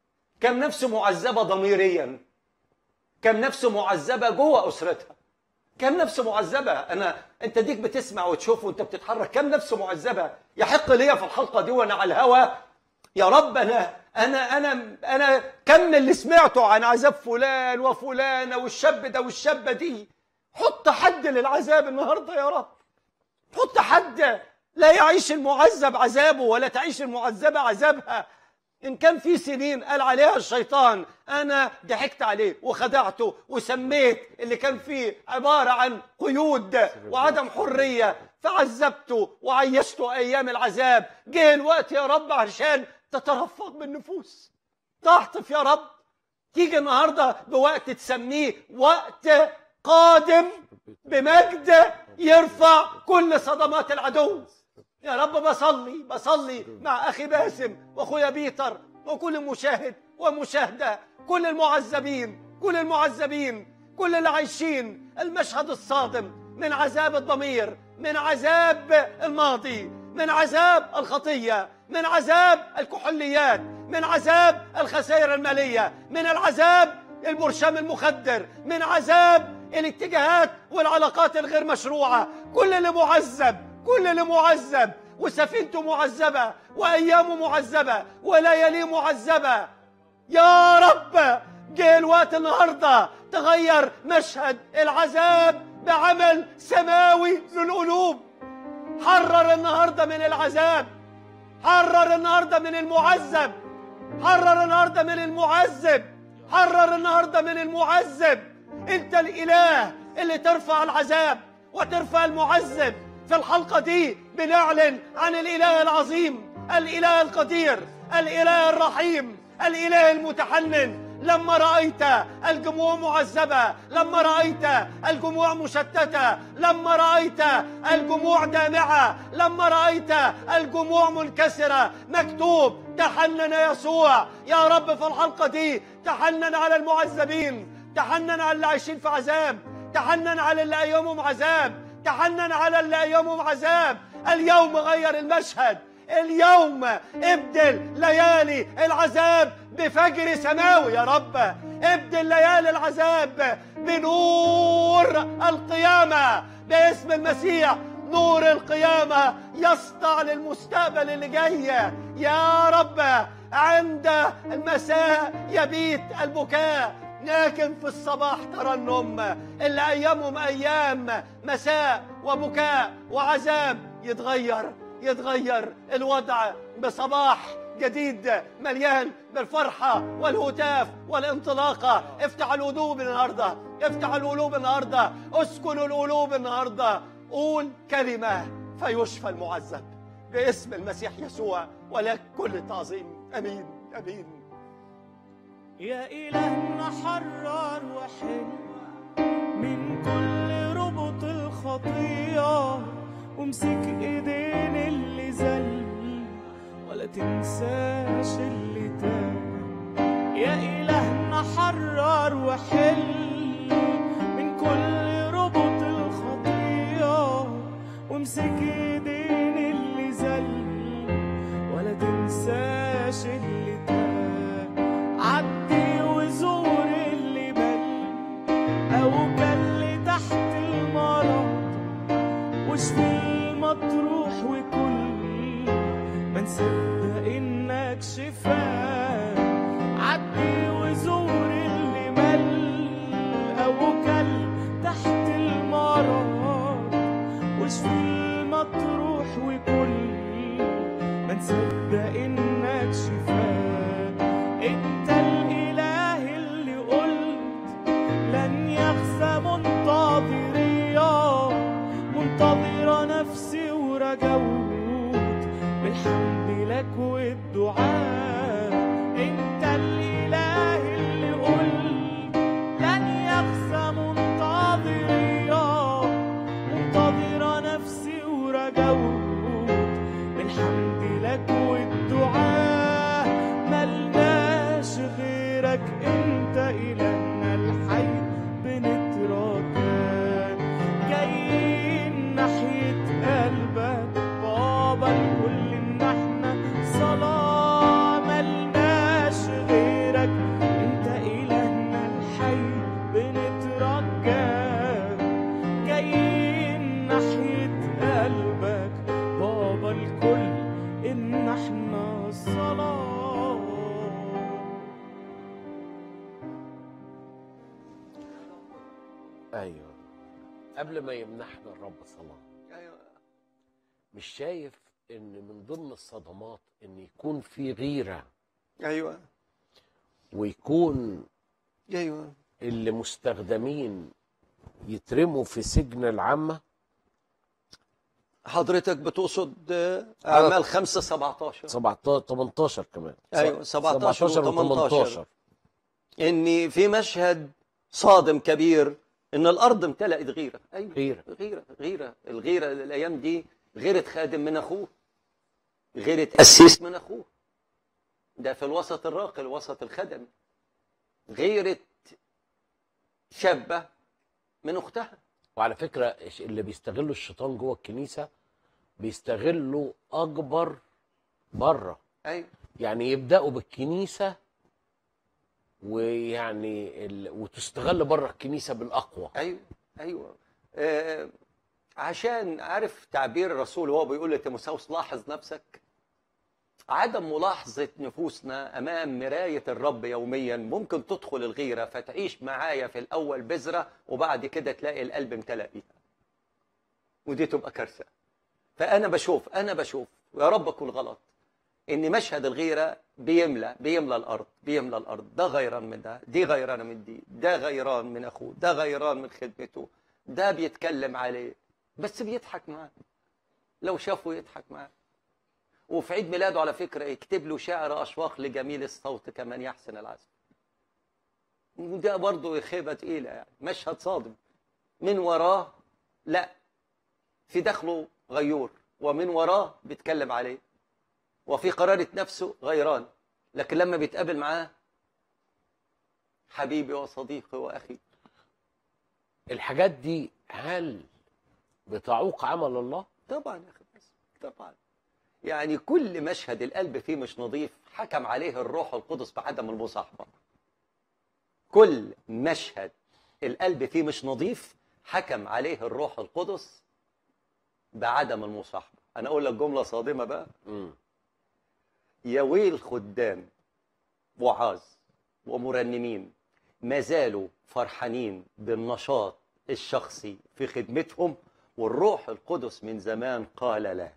كم نفس معذبه ضميريا كم نفس معذبه جوه اسرتها كم نفس معذبة أنا أنت ديك بتسمع وتشوف وأنت بتتحرك كم نفس معذبة يحق لي في الحلقة دي وأنا على الهوا يا رب أنا أنا أنا أنا كم اللي سمعته عن عذاب فلان وفلانة والشاب ده والشابة دي حط حد للعذاب النهاردة يا رب حط حد لا يعيش المعذب عذابه ولا تعيش المعذبة عذابها إن كان في سنين قال عليها الشيطان أنا ضحكت عليه وخدعته وسميت اللي كان فيه عبارة عن قيود وعدم حرية فعذبته وعيشته أيام العذاب جه الوقت يا رب عشان تترفق بالنفوس تعطف يا رب تيجي النهارده بوقت تسميه وقت قادم بمجد يرفع كل صدمات العدو يا رب بصلي بصلي مع اخي باسم واخويا بيتر وكل مشاهد ومشاهده كل المعذبين كل المعذبين كل اللي عايشين المشهد الصادم من عذاب الضمير من عذاب الماضي من عذاب الخطيه من عذاب الكحوليات من عذاب الخسائر الماليه من العذاب البرشام المخدر من عذاب الاتجاهات والعلاقات الغير مشروعه كل اللي معذب كل اللي معذب وسفينته معذبه وايامه معذبه ولياليه معذبه يا رب جه الوقت النهارده تغير مشهد العذاب بعمل سماوي للقلوب حرر النهارده من العذاب حرر النهارده من المعذب حرر النهارده من المعذب حرر النهارده من المعذب انت الاله اللي ترفع العذاب وترفع المعذب في الحلقه دي بنعلن عن الاله العظيم الاله القدير الاله الرحيم الاله المتحنن لما رأيت الجموع معذبة لما رأيت الجموع مشتتة لما رأيت الجموع دامعة لما رأيت الجموع منكسرة مكتوب تحنن يسوع يا رب في الحلقة دي تحنن على المعذبين تحنن على اللي عايشين في عذاب تحنن على اللي أيامهم عذاب تحنن على اللي أيامهم عذاب اليوم غير المشهد اليوم ابدل ليالي العذاب بفجر سماوي يا رب ابدل ليالي العذاب بنور القيامة باسم المسيح نور القيامة يسطع للمستقبل اللي جاي يا رب عند المساء يبيت البكاء لكن في الصباح ترنم اللي أيامهم أيام مساء وبكاء وعذاب يتغير يتغير الوضع بصباح جديد مليان بالفرحة والهتاف والانطلاقة افتح القلوب النهاردة افتح القلوب النهاردة اسكن القلوب النهاردة قول كلمة فيشفى المعذب باسم المسيح يسوع ولك كل تعظيم امين امين يا إلهنا حرر وحل من كل ربط الخطية وامسك ايدين اللي زل ولا تنساش اللي تاب يا إلهنا حرر وحل من كل ربط الخطية وامسك ايدين اللي زل ولا تنساش اللي تاب عدي وزور اللي بل أو كل تحت المرض واشفي المطروح وكل ما نصدق انك شفاء عدي وزور اللي مل او كل تحت المرض واشفي المطروح وكل ما نصدق انك شفاء انت الاله اللي قلت لن يخزى منتظريا منتظرة نفسي ورجوت بالحمد لك والدعاء انت الاله اللي قلت لن يخزى منتظريا منتظرة نفسي ورجوت بالحمد لك والدعاء ملناش غيرك انت إلهنا الحي بنترجاك جايين ناحية قلبك بابا الكل ان احنا صلاة ملناش غيرك انت إلهنا الحي بنترجاك ايوه قبل ما يمنحنا الرب صلاه ايوه مش شايف ان من ضمن الصدمات ان يكون في غيره ايوه ويكون ايوه اللي مستخدمين يترموا في سجن العامه حضرتك بتقصد آه، اعمال 5 17 17 18 كمان أيوة، 17 و 18 ان في مشهد صادم كبير ان الارض امتلأت غيره ايوه غيرة. غيره غيره الغيره الايام دي غيره خادم من اخوه غيره قسيس من اخوه ده في الوسط الراقي الوسط الخدمي غيره شابه من اختها وعلى فكره اللي بيستغلوا الشيطان جوه الكنيسه بيستغلوا اكبر بره ايوه يعني يبداوا بالكنيسه ويعني ال... وتستغل بره الكنيسه بالاقوى ايوه ايوه آه عشان عارف تعبير الرسول وهو بيقول لتيموثاوس لاحظ نفسك عدم ملاحظة نفوسنا أمام مراية الرب يوميا ممكن تدخل الغيرة فتعيش معايا في الأول بذرة وبعد كده تلاقي القلب امتلأ بيها ودي تبقى كارثة فأنا بشوف أنا بشوف ويا رب أكون غلط إن مشهد الغيرة بيملى بيملى الأرض بيملى الأرض ده غيران من ده دي غيرانة من دي ده غيران من أخوه ده غيران من خدمته ده بيتكلم عليه بس بيضحك معاه لو شافه يضحك معاه وفي عيد ميلاده على فكرة يكتب له شعر أشواق لجميل الصوت كمن يحسن العزف وده برضه خيبة تقيلة يعني مشهد صادم من وراه لا في داخله غيور ومن وراه بيتكلم عليه وفي قرارة نفسه غيران لكن لما بيتقابل معاه حبيبي وصديقي وأخي الحاجات دي هل بتعوق عمل الله طبعا يا أخي بس طبعا يعني كل مشهد القلب فيه مش نظيف حكم عليه الروح القدس بعدم المصاحبة كل مشهد القلب فيه مش نظيف حكم عليه الروح القدس بعدم المصاحبة أنا أقول لك جملة صادمة بقى مم. يا ويل خدام وعاظ ومرنمين ما زالوا فرحانين بالنشاط الشخصي في خدمتهم والروح القدس من زمان قال لا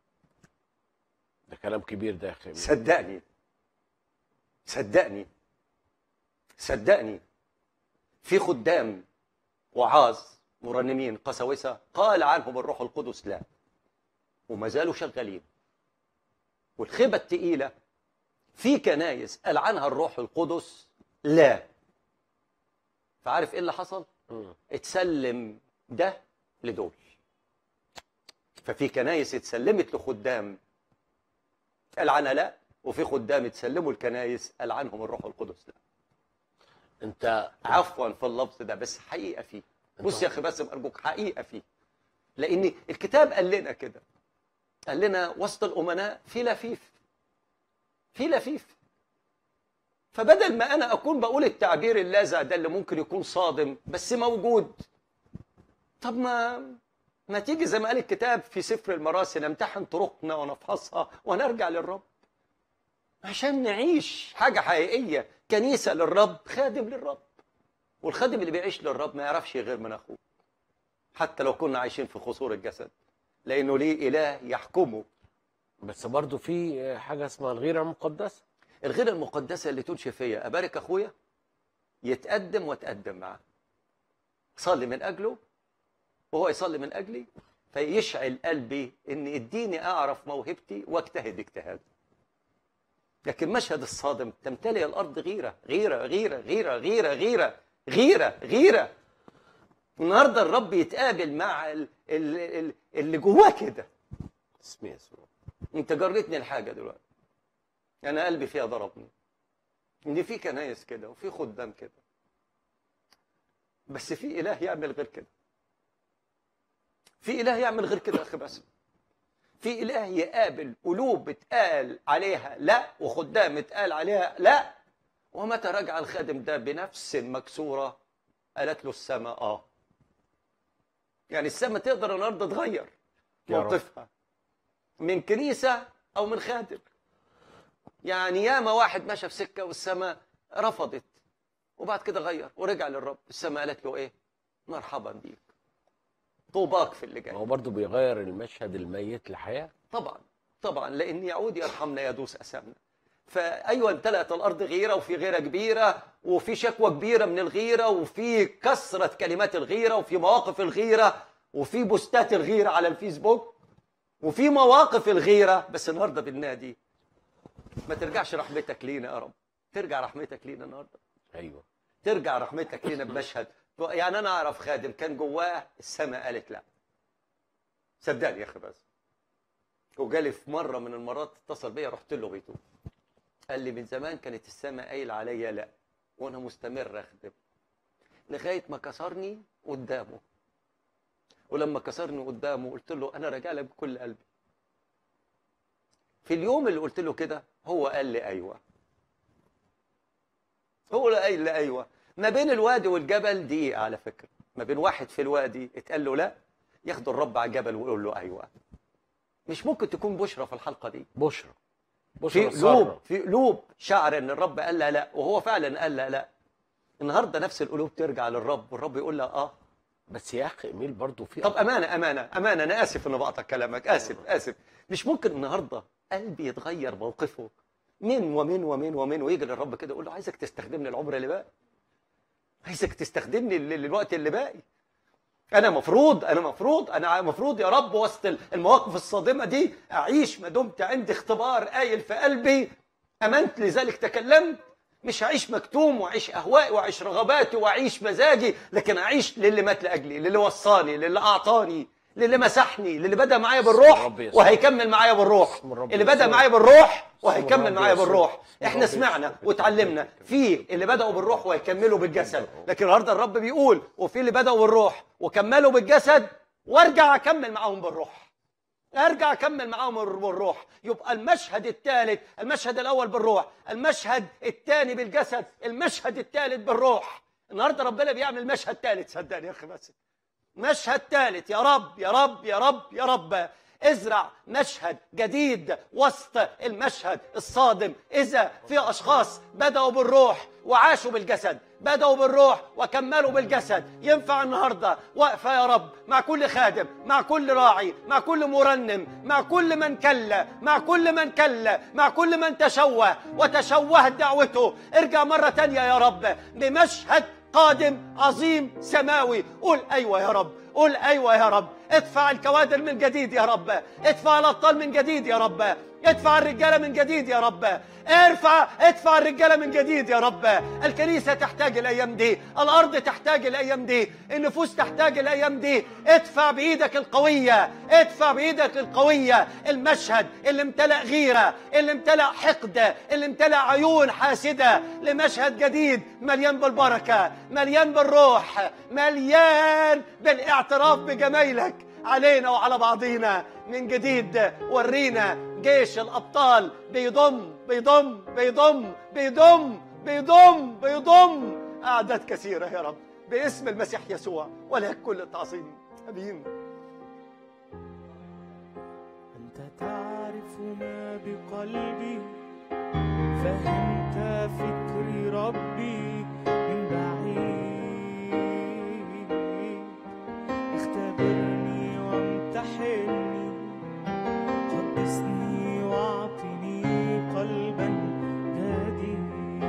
ده كلام كبير ده يا اخي صدقني صدقني صدقني في خدام وعاظ مرنمين قساوسة قال عنهم الروح القدس لا وما زالوا شغالين والخيبة التقيلة في كنايس قال عنها الروح القدس لا فعارف ايه اللي حصل؟ مم. اتسلم ده لدول ففي كنايس اتسلمت لخدام قال عنها لا وفي خدام اتسلموا الكنايس قال عنهم الروح القدس لا انت عفوا في اللفظ ده بس حقيقه فيه بص يا اخي باسم ارجوك حقيقه فيه لان الكتاب قال لنا كده قال لنا وسط الامناء في لفيف في لفيف فبدل ما انا اكون بقول التعبير اللاذع ده اللي ممكن يكون صادم بس موجود طب ما ما تيجي زي ما قال الكتاب في سفر المراسي نمتحن طرقنا ونفحصها ونرجع للرب عشان نعيش حاجة حقيقية كنيسة للرب خادم للرب والخادم اللي بيعيش للرب ما يعرفش غير من أخوه حتى لو كنا عايشين في خصور الجسد لأنه ليه إله يحكمه بس برضو في حاجه اسمها الغيره المقدسه الغير المقدسة اللي تنشي فيا أبارك أخويا يتقدم وأتقدم معاه صلي من أجله وهو يصلي من أجلي فيشعل قلبي إن اديني أعرف موهبتي واجتهد اجتهاد لكن مشهد الصادم تمتلئ الأرض غيرة غيرة غيرة غيرة غيرة غيرة غيرة غيرة النهاردة الرب يتقابل مع ال- ال- ال- اللي جواه كده اسمي يسوع انت جريتني الحاجة دلوقتي انا قلبي فيها ضربني ان في كنايس كده وفي خدام كده بس في اله يعمل غير كده في اله يعمل غير كده يا اخي باسم في اله يقابل قلوب اتقال عليها لا وخدام اتقال عليها لا ومتى رجع الخادم ده بنفس مكسوره قالت له السماء اه يعني السماء تقدر النهارده تغير يا رب. موقفها من كنيسه او من خادم يعني ياما واحد مشى في سكه والسماء رفضت وبعد كده غير ورجع للرب السماء قالت له ايه مرحبا بيك طوباك في اللي جاي هو برضه بيغير المشهد الميت لحياه طبعا طبعا لان يعود يرحمنا يدوس اسامنا فايوه امتلأت الارض غيره وفي غيره كبيره وفي شكوى كبيره من الغيره وفي كثره كلمات الغيره وفي مواقف الغيره وفي بوستات الغيره على الفيسبوك وفي مواقف الغيره بس النهارده بالنادي ما ترجعش رحمتك لينا يا رب ترجع رحمتك لينا النهارده ايوه ترجع رحمتك لينا بمشهد يعني انا اعرف خادم كان جواه السماء قالت لا صدقني يا اخي بس وجالي في مره من المرات اتصل بيا رحت له بيته قال لي من زمان كانت السماء قايل عليا لا وانا مستمر اخدم لغايه ما كسرني قدامه ولما كسرني قدامه قلت له انا راجع لك بكل قلبي في اليوم اللي قلت له كده هو قال لي ايوه هو اللي قال لي ايوه ما بين الوادي والجبل دقيقه على فكره ما بين واحد في الوادي اتقال له لا ياخد الرب على الجبل ويقول له ايوه مش ممكن تكون بشرى في الحلقه دي بشرى في بشرى قلوب سارة. في قلوب شعر ان الرب قال لها لا وهو فعلا قال لها لا النهارده نفس القلوب ترجع للرب والرب يقول لها اه بس يا اخي ايميل برضه في طب امانه امانه امانه انا اسف ان بقطع كلامك اسف اسف مش ممكن النهارده قلبي يتغير موقفه من ومن ومن ومن ويجي للرب كده يقول له عايزك تستخدمني العمر اللي باقي عايزك تستخدمني لل- للوقت اللي باقي انا مفروض انا مفروض انا مفروض يا رب وسط المواقف الصادمه دي اعيش ما دمت عندي اختبار قايل في قلبي امنت لذلك تكلمت مش هعيش مكتوم واعيش اهوائي واعيش رغباتي واعيش مزاجي لكن اعيش للي مات لاجلي للي وصاني للي اعطاني للي مسحني للي بدا معايا بالروح الرب يسوع. وهيكمل معايا بالروح اسم الرب اللي بدا يسوع. معايا بالروح اسم وهيكمل الرب معايا يسوع. بالروح اسم احنا الرب سمعنا يسوع. وتعلمنا في اللي بداوا بالروح وهيكملوا بالجسد لكن النهارده الرب بيقول وفي اللي بداوا بالروح وكملوا بالجسد وارجع اكمل معاهم بالروح ارجع اكمل معاهم بالروح يبقى المشهد الثالث المشهد الاول بالروح المشهد الثاني بالجسد المشهد الثالث بالروح النهارده ربنا بيعمل مشهد ثالث صدقني يا اخي بس مشهد ثالث يا رب يا رب يا رب يا رب ازرع مشهد جديد وسط المشهد الصادم اذا في اشخاص بداوا بالروح وعاشوا بالجسد بداوا بالروح وكملوا بالجسد ينفع النهارده واقفه يا رب مع كل خادم مع كل راعي مع كل مرنم مع كل من كل مع كل من كل مع كل من تشوه وتشوهت دعوته ارجع مره تانية يا رب بمشهد قادم عظيم سماوي قول ايوه يا رب قول ايوه يا رب ادفع الكوادر من جديد يا رب ادفع الابطال من جديد يا رب ادفع الرجاله من جديد يا رب ارفع ادفع الرجاله من جديد يا رب الكنيسه تحتاج الايام دي الارض تحتاج الايام دي النفوس تحتاج الايام دي ادفع بايدك القويه ادفع بايدك القويه المشهد اللي امتلأ غيره اللي امتلأ حقد اللي امتلأ عيون حاسده لمشهد جديد مليان بالبركه مليان بالروح مليان بالاعتراف بجمايلك علينا وعلى بعضينا من جديد ورينا جيش الابطال بيضم بيضم بيضم بيضم بيضم بيضم اعداد كثيره يا رب باسم المسيح يسوع ولك كل التعظيم امين أنت تعرف ما بقلبي فهمت فكري ربي من بعيد اختبرني وامتحني قدسني واعطني قلبا جديد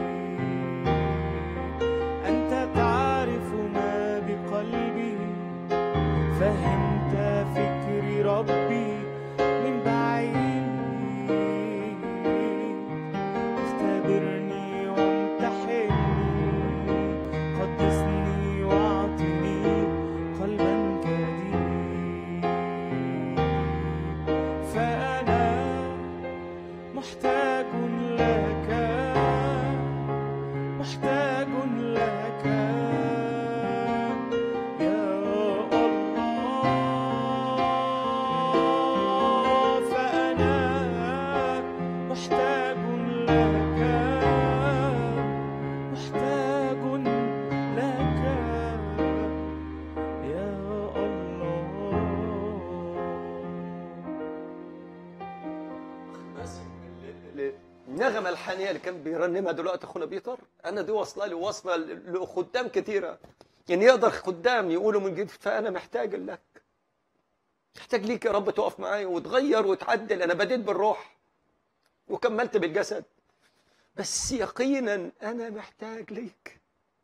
أنت تعرف ما بقلبي فهمت فكري ربي من بعيد اختبرني وامتحني قدسني واعطني قلبا جديد فأنا محتاج لك محتاج لك يا الله فأنا محتاج لك محتاج لك يا الله النغمه الحانيه اللي كان بيرنمها دلوقتي اخونا بيتر انا دي واصله لي واصله لخدام كتيره ان يقدر خدام يقولوا من جديد فانا محتاج لك محتاج ليك يا رب تقف معايا وتغير وتعدل انا بديت بالروح وكملت بالجسد بس يقينا انا محتاج ليك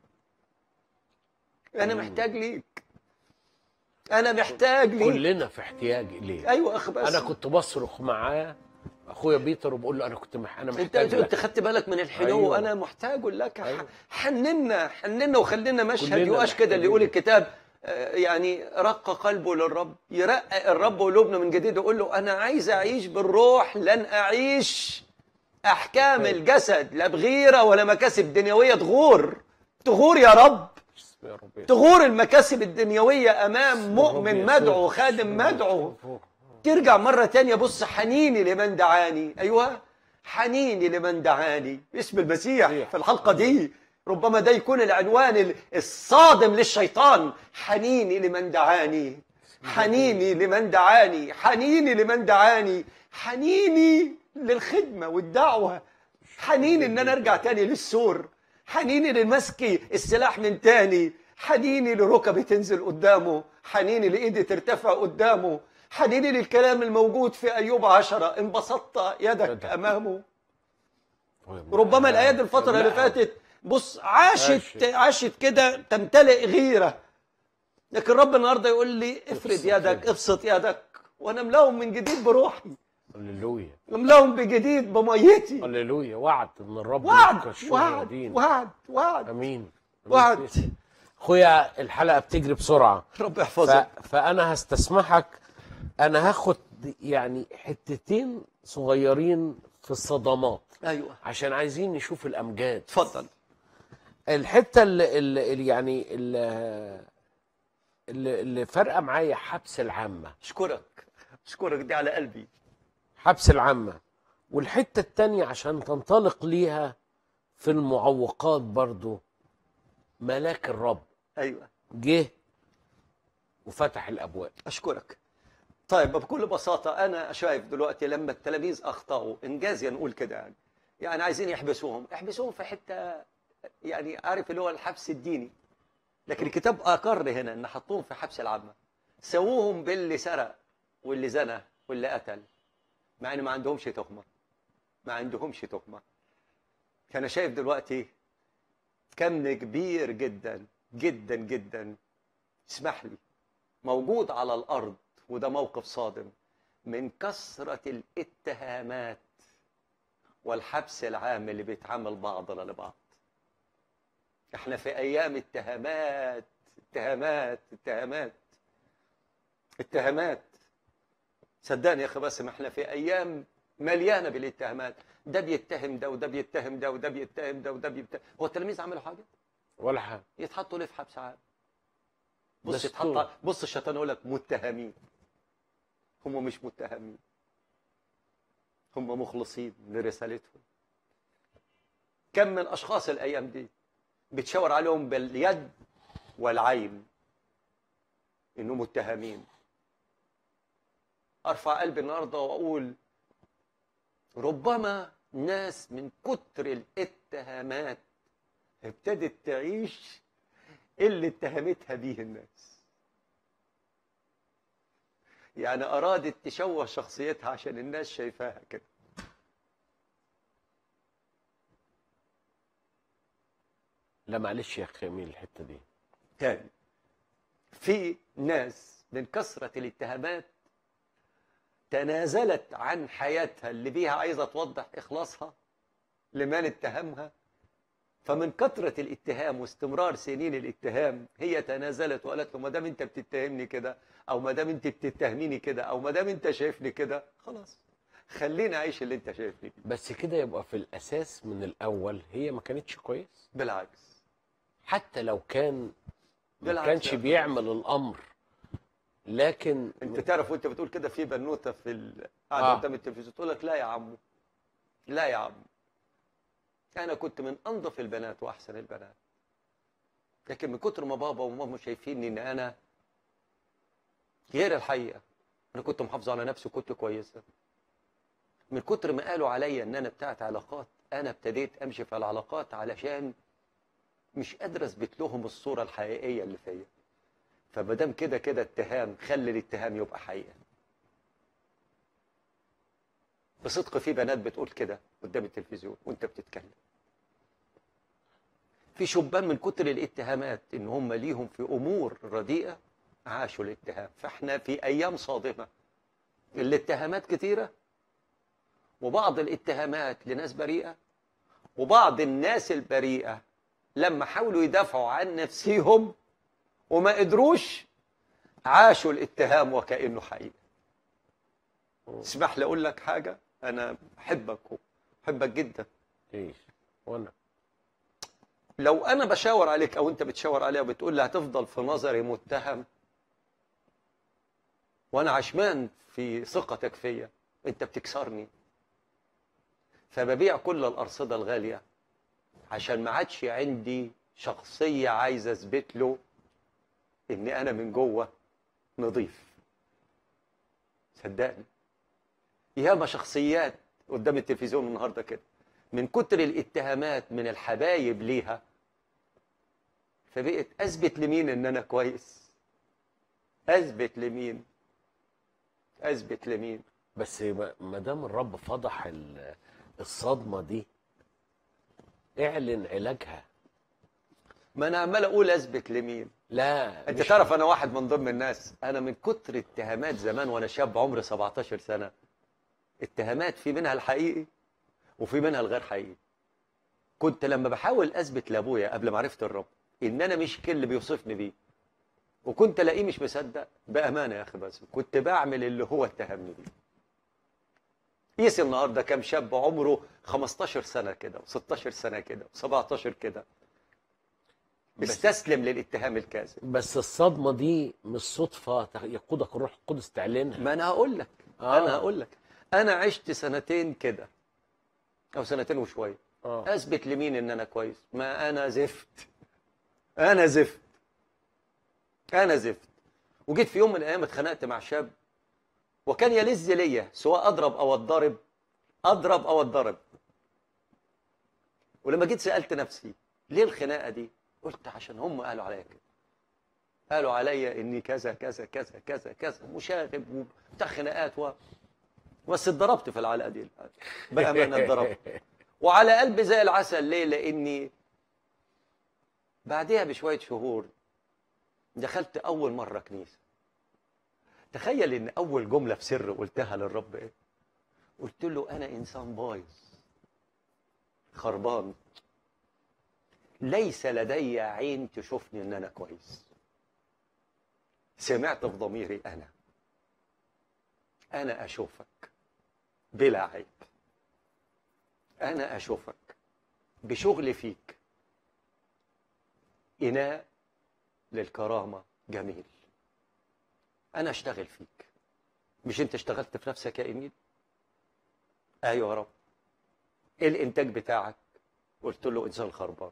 انا محتاج ليك انا محتاج ليك كلنا في احتياج اليه ايوه اخ بس انا كنت بصرخ معاه اخويا بيتر وبقول له انا كنت مح... انا انت محتاج انت لك خدت بالك من الحنو أيوة. أيوة. انا محتاج لك أيوة. أيوة. حننا حننا وخلينا مشهد كلنا يؤاش كده اللي يقول محتاجين. الكتاب آه، يعني رق قلبه للرب يرقق الرب قلوبنا من جديد ويقول له انا عايز اعيش بالروح لن اعيش احكام أيوة. الجسد لا بغيره ولا مكاسب دنيويه تغور تغور يا رب يا رب يسوع. تغور المكاسب الدنيويه امام يا مؤمن رب يسوع. مدعو خادم مدعو يسوع. ترجع مرة تانية بص حنيني لمن دعاني أيوة حنيني لمن دعاني باسم المسيح صحيح. في الحلقة دي ربما ده يكون العنوان ال- الصادم للشيطان حنيني لمن دعاني حنيني لمن دعاني حنيني لمن دعاني حنيني للخدمة والدعوة حنيني ان انا ارجع تاني للسور حنيني للمسكي السلاح من تاني حنيني لركبي تنزل قدامه حنيني لايدي ترتفع قدامه حنيني للكلام الموجود في ايوب عشرة انبسطت يدك يدك. امامه ربما الايات الفتره اللي لا. فاتت بص عاشت عاشت. عاشت كده تمتلئ غيره لكن رب النهارده يقول لي افرد ابسط يدك يدك. ابسط يدك وانا املاهم من جديد بروحي هللويا املاهم بجديد بميتي هللويا وعد ان الرب وعد يكشف وعد دين. وعد وعد امين وعد اخويا الحلقه بتجري بسرعه رب ف... يحفظك فانا هستسمحك انا هاخد يعني حتتين صغيرين في الصدمات ايوه عشان عايزين نشوف الامجاد اتفضل الحته اللي, اللي اللي يعني اللي, اللي, اللي فارقه معايا حبس العامه اشكرك اشكرك دي على قلبي حبس العامه والحته التانية عشان تنطلق ليها في المعوقات برضو ملاك الرب ايوه جه وفتح الابواب اشكرك طيب بكل بساطه انا شايف دلوقتي لما التلاميذ اخطاوا انجازيا نقول كده يعني يعني عايزين يحبسوهم احبسوهم في حته يعني عارف اللي هو الحبس الديني لكن الكتاب اقر هنا ان حطوهم في حبس العامه سووهم باللي سرق واللي زنى واللي قتل مع ان ما عندهمش تهمه ما عندهمش تهمه فانا شايف دلوقتي كم كبير جدا جدا جدا اسمح لي موجود على الارض وده موقف صادم من كثره الاتهامات والحبس العام اللي بيتعامل بعضنا لبعض احنا في ايام اتهامات اتهامات اتهامات اتهامات صدقني يا اخي باسم احنا في ايام مليانه بالاتهامات ده بيتهم ده وده بيتهم ده وده بيتهم ده وده بيتهم هو التلاميذ عملوا حاجه ولا حاجه يتحطوا ليه في حبس عام بص دستور. يتحط بص الشيطان يقول لك متهمين هم مش متهمين هم مخلصين لرسالتهم كم من اشخاص الايام دي بتشاور عليهم باليد والعين انهم متهمين ارفع قلبي النهارده واقول ربما ناس من كتر الاتهامات ابتدت تعيش اللي اتهمتها بيه الناس يعني أرادت تشوه شخصيتها عشان الناس شايفاها كده لا معلش يا اخي امين الحته دي تاني في ناس من كثرة الاتهامات تنازلت عن حياتها اللي بيها عايزة توضح إخلاصها لمن اتهمها فمن كثرة الاتهام واستمرار سنين الاتهام هي تنازلت وقالت له ما دام انت بتتهمني كده او ما دام انت بتتهميني كده او ما دام انت شايفني كده خلاص خليني اعيش اللي انت شايفني فيه. بس كده يبقى في الاساس من الاول هي ما كانتش كويس بالعكس حتى لو كان ما بالعكس كانش يا بيعمل الامر لكن انت تعرف وانت بتقول كده في بنوته في ال- قاعده آه. قدام التلفزيون تقول لك لا يا عمو لا يا عمو انا كنت من انظف البنات واحسن البنات لكن من كتر ما بابا وماما شايفيني ان انا غير الحقيقه انا كنت محافظه على نفسي وكنت كويسه من كتر ما قالوا عليا ان انا بتاعت علاقات انا ابتديت امشي في العلاقات علشان مش قادر اثبت لهم الصوره الحقيقيه اللي فيا فما دام كده كده اتهام خلي الاتهام يبقى حقيقه بصدق في بنات بتقول كده قدام التلفزيون وانت بتتكلم في شبان من كتر الاتهامات ان هم ليهم في امور رديئه عاشوا الاتهام فاحنا في ايام صادمه الاتهامات كتيره وبعض الاتهامات لناس بريئه وبعض الناس البريئه لما حاولوا يدافعوا عن نفسهم وما قدروش عاشوا الاتهام وكانه حقيقه اسمح لي اقول لك حاجه انا بحبك بحبك جدا ايش وانا لو انا بشاور عليك او انت بتشاور عليا وبتقول لي هتفضل في نظري متهم وانا عشمان في ثقتك فيا انت بتكسرني فببيع كل الارصده الغاليه عشان ما عادش عندي شخصيه عايز اثبت له ان انا من جوه نظيف صدقني ياما شخصيات قدام التلفزيون النهارده كده من كتر الاتهامات من الحبايب ليها فبقت اثبت لمين ان انا كويس اثبت لمين اثبت لمين بس ما ما دام الرب فضح ال- الصدمه دي اعلن علاجها ما انا عمال اقول اثبت لمين لا انت مش- تعرف انا واحد من ضمن الناس انا من كتر اتهامات زمان وانا شاب عمري 17 سنه اتهامات في منها الحقيقي وفي منها الغير حقيقي كنت لما بحاول اثبت لابويا قبل ما عرفت الرب ان انا مش كل اللي بيوصفني بيه وكنت الاقيه مش مصدق بامانه يا اخي بس كنت بعمل اللي هو اتهمني بيه قيس النهارده كام شاب عمره 15 سنه كده و16 سنه كده و17 كده بس- استسلم للاتهام الكاذب بس الصدمه دي مش صدفه يقودك الروح القدس تعلنها ما انا هقول لك آه. انا هقول لك انا عشت سنتين كده او سنتين وشويه اه اثبت لمين ان انا كويس ما انا زفت انا زفت انا زفت وجيت في يوم من الايام اتخانقت مع شاب وكان يلذ ليا سواء اضرب او اتضرب اضرب او اتضرب ولما جيت سالت نفسي ليه الخناقه دي قلت عشان هم قالوا عليا كده قالوا عليا اني كذا كذا كذا كذا كذا مشاغب وبتاع خناقات و... بس اتضربت في العلقه دي بامانه اتضربت وعلى قلبي زي العسل ليه لاني بعدها بشويه شهور دخلت اول مره كنيسه تخيل ان اول جمله في سر قلتها للرب ايه قلت له انا انسان بايظ خربان ليس لدي عين تشوفني ان انا كويس سمعت في ضميري انا انا اشوفك بلا عيب انا اشوفك بشغل فيك اناء للكرامه جميل انا اشتغل فيك مش انت اشتغلت في نفسك يا ايميل ايوه يا رب ايه الانتاج بتاعك قلت له انسان خربان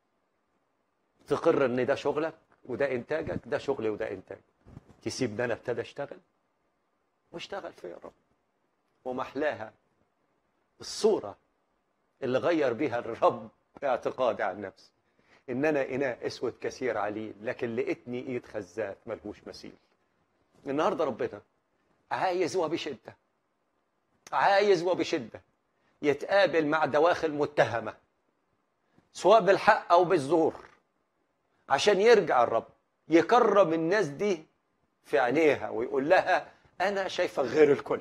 تقر ان ده شغلك وده انتاجك ده شغلي وده انتاج تسيبني انا ابتدى اشتغل واشتغل فيا يا رب ومحلاها الصوره اللي غير بيها الرب اعتقادي عن نفسي ان انا اناء اسود كثير عليل لكن لقيتني ايد خزات ملهوش مثيل النهارده ربنا عايز وبشده عايز وبشده يتقابل مع دواخل متهمه سواء بالحق او بالزور عشان يرجع الرب يكرم الناس دي في عينيها ويقول لها انا شايفك غير الكل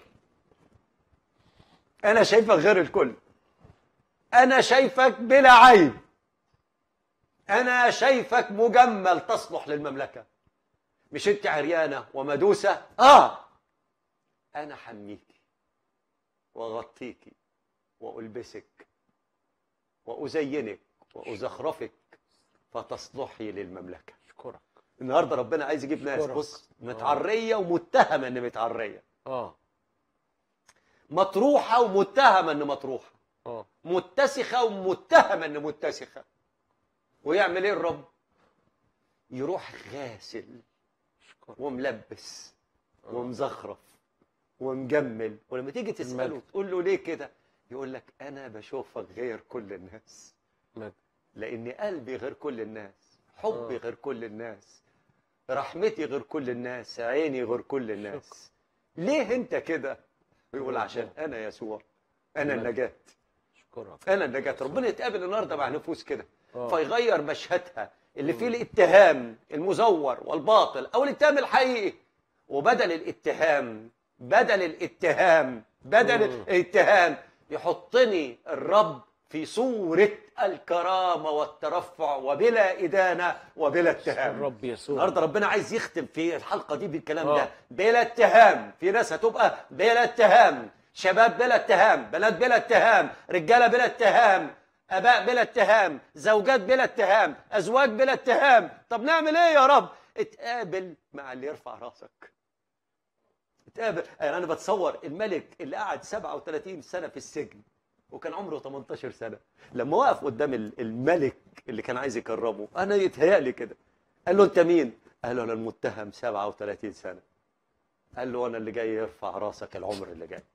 انا شايفك غير الكل انا شايفك بلا عيب انا شايفك مجمل تصلح للمملكه مش انت عريانه ومدوسه اه انا حميكي واغطيكي والبسك وازينك وازخرفك فتصلحي للمملكه اشكرك النهارده ربنا عايز يجيب ناس أشكرك. بص متعريه ومتهمه ان متعريه اه مطروحه ومتهمه ان مطروحه اه متسخه ومتهمه ان متسخه ويعمل ايه الرب يروح غاسل اشكرك وملبس ومزخرف ومجمل ولما تيجي تساله المجد. تقول له ليه كده يقول لك انا بشوفك غير كل الناس مجد. لان قلبي غير كل الناس حبي آه. غير كل الناس رحمتي غير كل الناس عيني غير كل الناس ليه انت كده يقول عشان انا يسوع انا تمام. النجاه اشكرك انا النجاه ربنا يتقابل النهارده مع نفوس كده آه. فيغير مشهدها اللي فيه الاتهام المزور والباطل او الاتهام الحقيقي وبدل الاتهام بدل الاتهام بدل مم. الاتهام يحطني الرب في صورة الكرامة والترفع وبلا إدانة وبلا اتهام الرب يسوع النهارده ربنا عايز يختم في الحلقه دي بالكلام آه. ده بلا اتهام في ناس هتبقى بلا اتهام شباب بلا اتهام بنات بلا اتهام رجاله بلا اتهام اباء بلا اتهام زوجات بلا اتهام ازواج بلا اتهام طب نعمل ايه يا رب اتقابل مع اللي يرفع راسك اتقابل يعني انا بتصور الملك اللي قعد 37 سنه في السجن وكان عمره 18 سنه لما وقف قدام ال- الملك اللي كان عايز يكرمه انا يتهيألي كده قال له انت مين قال له انا المتهم 37 سنه قال له انا اللي جاي يرفع راسك العمر اللي جاي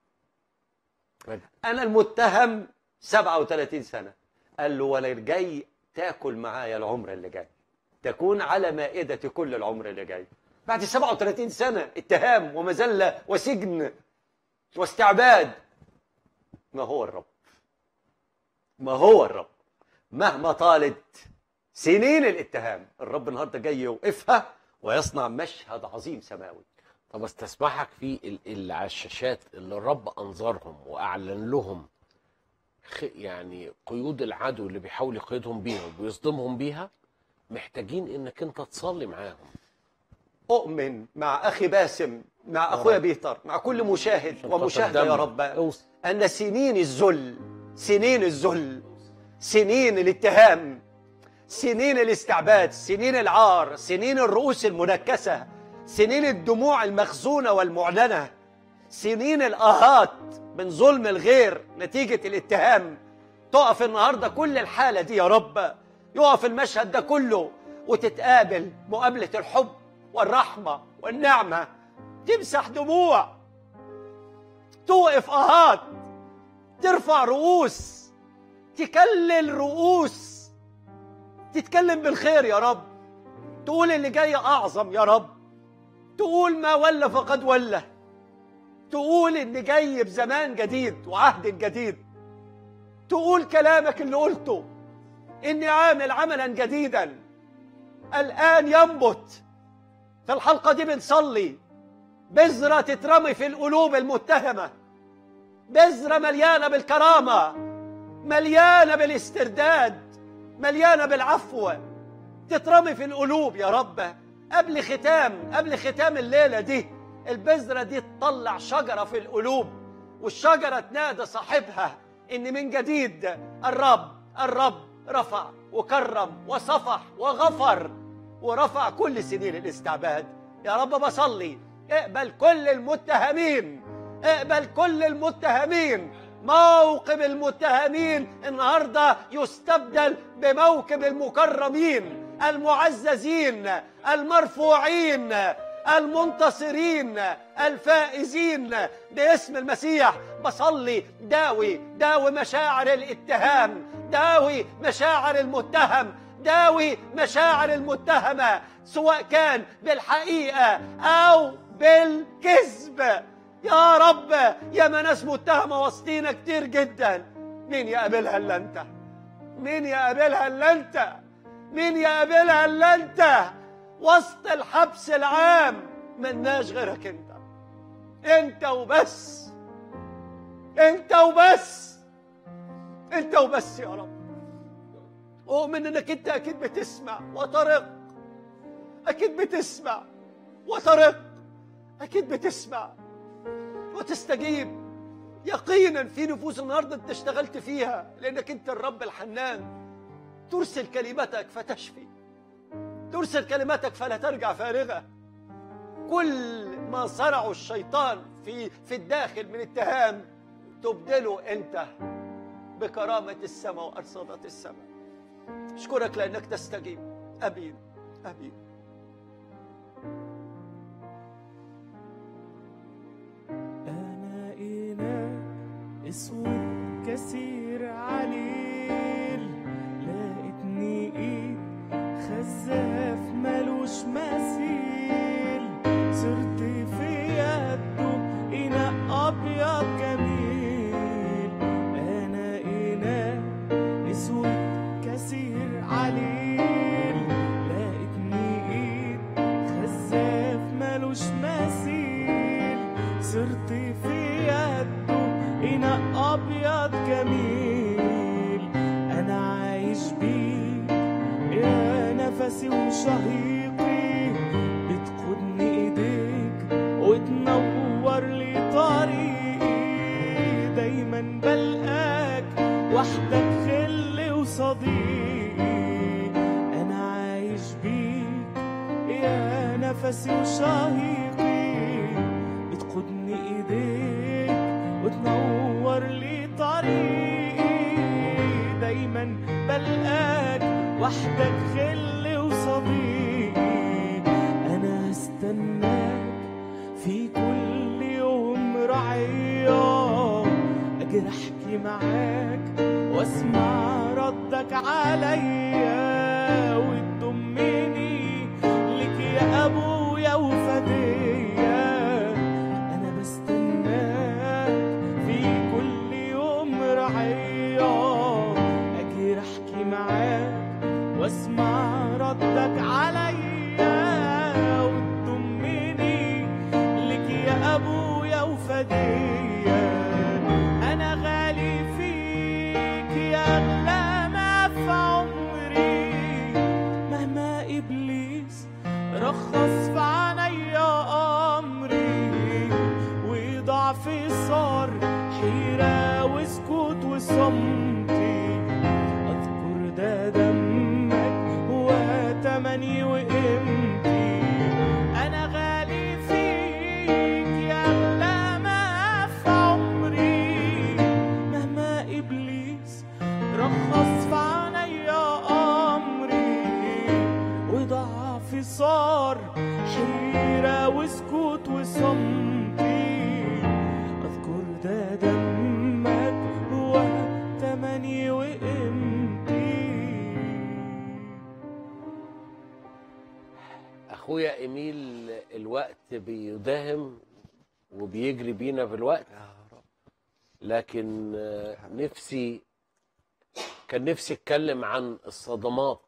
انا المتهم 37 سنه قال له وانا جاي تاكل معايا العمر اللي جاي تكون على مائدة كل العمر اللي جاي بعد 37 سنة اتهام ومذلة وسجن واستعباد ما هو الرب ما هو الرب مهما طالت سنين الاتهام الرب النهارده جاي يوقفها ويصنع مشهد عظيم سماوي طب استسمحك في ال- اللي على الشاشات اللي الرب انظرهم واعلن لهم خ- يعني قيود العدو اللي بيحاول يقيدهم بيها وبيصدمهم بيها محتاجين انك انت تصلي معاهم أؤمن مع أخي باسم مع أخويا بيتر مع كل مشاهد عشان ومشاهدة خاطر يا دم. رب اوصل. أن سنين الذل سنين الذل سنين الاتهام سنين الاستعباد سنين العار سنين الرؤوس المنكسة سنين الدموع المخزونة والمعلنة سنين الآهات من ظلم الغير نتيجة الاتهام تقف النهاردة كل الحالة دي يا رب يقف المشهد ده كله وتتقابل مقابلة الحب والرحمة والنعمة تمسح دموع توقف آهات ترفع رؤوس تكلل رؤوس تتكلم بالخير يا رب تقول اللي جاي أعظم يا رب تقول ما ولى فقد ولى تقول ان جاي بزمان جديد وعهد جديد تقول كلامك اللي قلته اني عامل عملا جديدا الان ينبت في الحلقه دي بنصلي بذره تترمي في القلوب المتهمه بذره مليانه بالكرامه مليانه بالاسترداد مليانه بالعفو تترمي في القلوب يا رب قبل ختام قبل ختام الليله دي البذره دي تطلع شجره في القلوب والشجره تنادى صاحبها ان من جديد الرب الرب رفع وكرم وصفح وغفر ورفع كل سنين الاستعباد يا رب بصلي اقبل كل المتهمين اقبل كل المتهمين موكب المتهمين النهارده يستبدل بموكب المكرمين المعززين المرفوعين المنتصرين الفائزين باسم المسيح بصلي داوي داوي مشاعر الاتهام داوي مشاعر المتهم داوي مشاعر المتهمة سواء كان بالحقيقة أو بالكذب يا رب يا ما ناس متهمة وسطينا كتير جدا مين يقابلها إلا أنت مين يقابلها إلا أنت مين يقابلها إلا أنت وسط الحبس العام ملناش غيرك أنت أنت وبس أنت وبس أنت وبس يا رب أؤمن إنك أنت أكيد بتسمع وترق أكيد بتسمع وترق أكيد بتسمع وتستجيب يقينا في نفوس النهارده انت اشتغلت فيها لانك انت الرب الحنان ترسل كلمتك فتشفي ترسل كلمتك فلا ترجع فارغه كل ما صنعه الشيطان في في الداخل من اتهام تبدله انت بكرامه السماء وارصده السماء اشكرك لانك تستجيب امين امين أنا إله أسود كثير عليل لقيتني خزاف ملوش مثيل صرت في يده إناء أبيض جميل أنا إناء أسود كثير عليل لقيتني إيد خزاف ملوش مثيل صرت في يده إناء أبيض جميل أنا عايش بيك يا نفسي وشهيقي بتقودني ايديك وتنور لي طريقي دايما بلقاك وحدك خل وصديقي انا عايش بيك يا نفسي وشهيقي بتقودني ايديك وتنور لي طريقي دايما بلقاك وحدك خل وصديقي انا هستناك في كل يوم رعية اجي احكي معاك واسمع ردك عليا وتضمني لك يا ابويا وفدية انا بستناك في كل يوم رعية اجي احكي معاك واسمع ردك عليا وتضمني لك يا ابويا وفدية انا غالي فيك يا اغلى ما في عمري مهما ابليس رخص في عينيا امري وضعفي صار حيرة وسكوت وصمتي اذكر ده دمك وتمني وقيمتي انا غالي فيك يا اغلى ما في عمري مهما ابليس رخص في عينيا امري وضعفي صار حيرة وسكوت وصمتي اذكر ده دمك هو تمني وقيمتي اخويا ايميل الوقت بيداهم وبيجري بينا في الوقت يا رب لكن آه، نفسي كان نفسي اتكلم عن الصدمات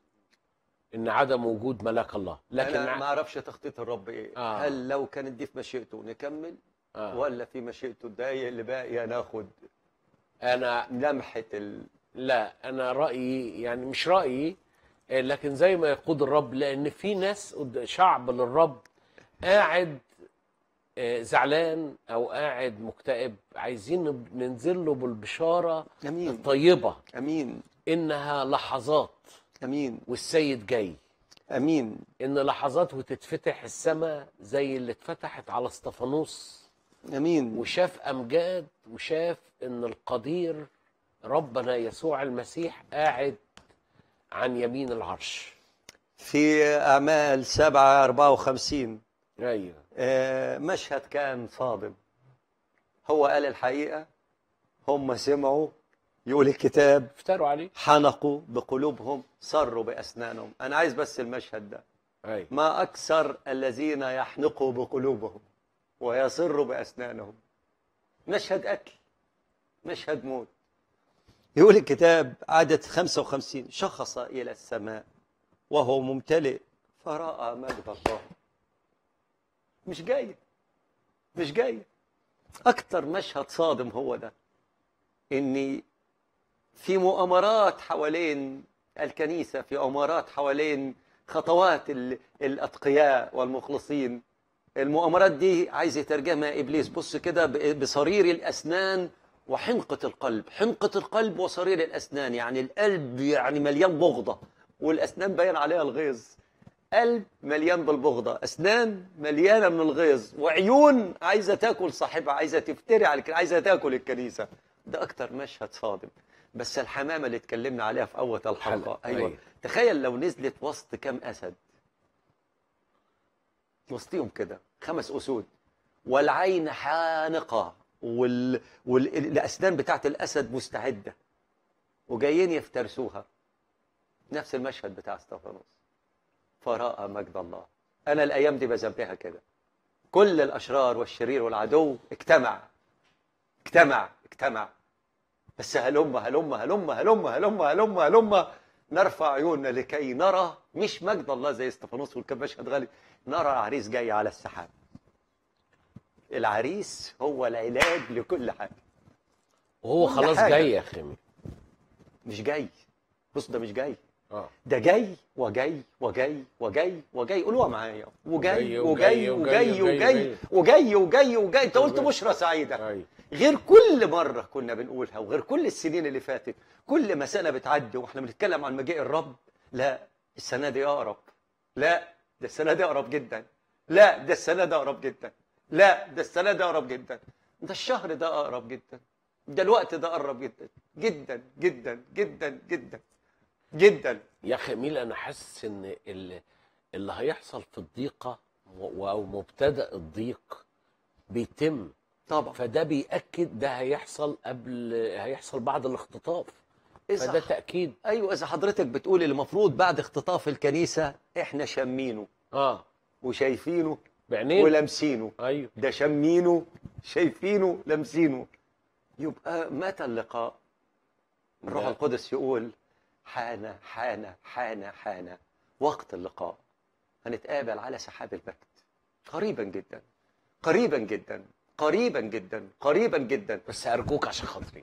ان عدم وجود ملاك الله لكن انا ع- ما اعرفش تخطيط الرب ايه آه. هل لو كانت دي في مشيئته نكمل آه. ولا في مشيئته الدقايق اللي باقيه ناخد انا لمحه ال... لا انا رايي يعني مش رايي آه، لكن زي ما يقود الرب لان في ناس قد- شعب للرب قاعد آه، زعلان او قاعد مكتئب عايزين نب- ننزل له بالبشاره امين الطيبه امين انها لحظات امين والسيد جاي امين ان لحظات وتتفتح السماء زي اللي اتفتحت على اسطفانوس امين وشاف امجاد وشاف ان القدير ربنا يسوع المسيح قاعد عن يمين العرش في اعمال 7 54 ايوه آه، مشهد كان صادم هو قال الحقيقه هم سمعوا يقول الكتاب افتروا عليه حنقوا بقلوبهم صروا باسنانهم انا عايز بس المشهد ده ايوه ما أكثر الذين يحنقوا بقلوبهم ويصروا بأسنانهم مشهد قتل مشهد موت يقول الكتاب عدد 55 شخص إلى السماء وهو ممتلئ فرأى مجد الله مش جاي مش جاي أكتر مشهد صادم هو ده إني في مؤامرات حوالين الكنيسة في مؤامرات حوالين خطوات ال- الأتقياء والمخلصين المؤامرات دي عايز يترجمها إبليس بص كده ب- بصرير الأسنان وحنقة القلب حنقة القلب وصرير الأسنان يعني القلب يعني مليان بغضة والأسنان باين عليها الغيظ قلب مليان بالبغضة أسنان مليانة من الغيظ وعيون عايزة تاكل صاحبها عايزة تفتري على الك- عايزة تاكل الكنيسة ده أكتر مشهد صادم بس الحمامة اللي اتكلمنا عليها في أول الحلقة حلقة، أيوة أيوة. تخيل لو نزلت وسط كام أسد وسطيهم كده خمس أسود والعين حانقة وال... والأسنان بتاعت الأسد مستعدة وجايين يفترسوها نفس المشهد بتاع استفانوس فراى مجد الله انا الايام دي بشبهها كده كل الاشرار والشرير والعدو اجتمع اجتمع اجتمع بس هلم هلم هلم هلم هلم هلم هلم نرفع عيوننا لكي نرى مش مجد الله زي استفانوس والكب مشهد غالي نرى العريس جاي على السحاب العريس هو العلاج لكل حاجه وهو كل خلاص حاجة. جاي يا خمي مش جاي بص ده مش جاي اه ده جاي وجاي وجاي وجاي وجاي قولوها معايا وجاي وجاي وجاي وجاي وجاي وجاي وجاي وجاي وجاي انت قلت وجاي. بشرى سعيده ايوه غير كل مره كنا بنقولها وغير كل السنين اللي فاتت كل ما سنه بتعدي واحنا بنتكلم عن مجيء الرب لا السنه دي اقرب لا ده السنه دي اقرب جدا لا ده السنه دي اقرب جدا لا ده السنه دي اقرب جدا ده الشهر ده اقرب جدا ده الوقت ده قرب جدا جدا جدا جدا جدا جدا يا اخي ميل انا حاسس ان اللي, اللي هيحصل في الضيقه و- او مبتدا الضيق بيتم طبعا فده بيأكد ده هيحصل قبل هيحصل بعد الاختطاف إذا فده تأكيد ايوه اذا حضرتك بتقول المفروض بعد اختطاف الكنيسه احنا شامينه اه وشايفينه بعينين ولامسينه ايوه ده شامينه شايفينه لامسينه يبقى متى اللقاء الروح لا. القدس يقول حان حان حان حان وقت اللقاء هنتقابل على سحاب المجد قريبا جدا قريبا جدا قريبا جدا قريبا جدا بس ارجوك عشان خاطري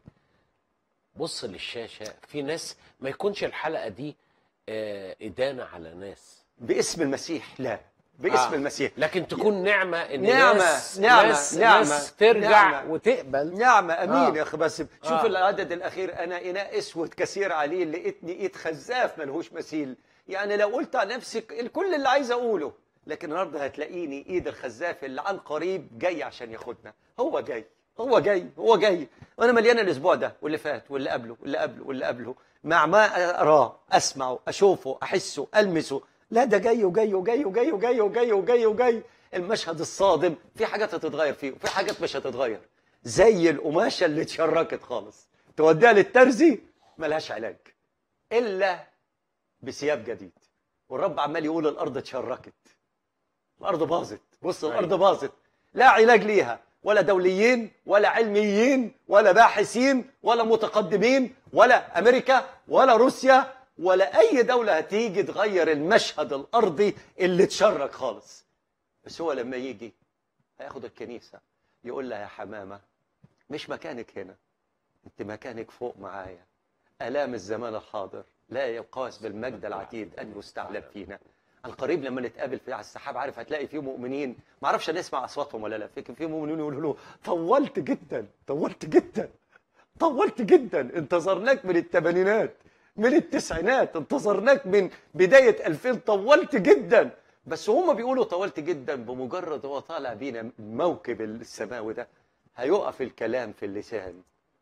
بص للشاشه في ناس ما يكونش الحلقه دي آه، ادانه على ناس باسم المسيح لا باسم آه. المسيح لكن تكون نعمه ان نعمة، ناس نعمة، ناس نعمة، ناس ترجع نعمة. وتقبل نعمة أمين آه. يا أخي بس شوف آه. العدد الأخير أنا إناء أسود كثير عليه لقيتني إيد خزاف ملهوش مثيل يعني لو قلت عن نفسي كل اللي عايز أقوله لكن النهارده هتلاقيني إيد الخزاف اللي عن قريب جاي عشان ياخدنا هو جاي هو جاي هو جاي وأنا مليان الأسبوع ده واللي فات واللي قبله واللي قبله واللي قبله مع ما أراه أسمعه أشوفه أحسه ألمسه لا ده جاي وجاي وجاي وجاي وجاي وجاي وجاي وجاي المشهد الصادم في حاجات هتتغير فيه وفي حاجات مش هتتغير زي القماشه اللي اتشركت خالص توديها للترزي ملهاش علاج الا بثياب جديد والرب عمال يقول الارض اتشركت الارض باظت بص الارض أيوة. باظت لا علاج ليها ولا دوليين ولا علميين ولا باحثين ولا متقدمين ولا امريكا ولا روسيا ولا اي دوله هتيجي تغير المشهد الارضي اللي اتشرك خالص بس هو لما يجي هياخد الكنيسه يقول لها يا حمامه مش مكانك هنا انت مكانك فوق معايا الام الزمان الحاضر لا يقاس بالمجد العتيد ان يستعلم فينا القريب لما نتقابل في على السحاب عارف هتلاقي فيه مؤمنين ما اعرفش نسمع اصواتهم ولا لا في في مؤمنين يقولوا له طولت جدا طولت جدا طولت جدا انتظرناك من الثمانينات من التسعينات انتظرناك من بداية 2000 طولت جدا بس هم بيقولوا طولت جدا بمجرد هو طالع بينا الموكب السماوي ده هيقف الكلام في اللسان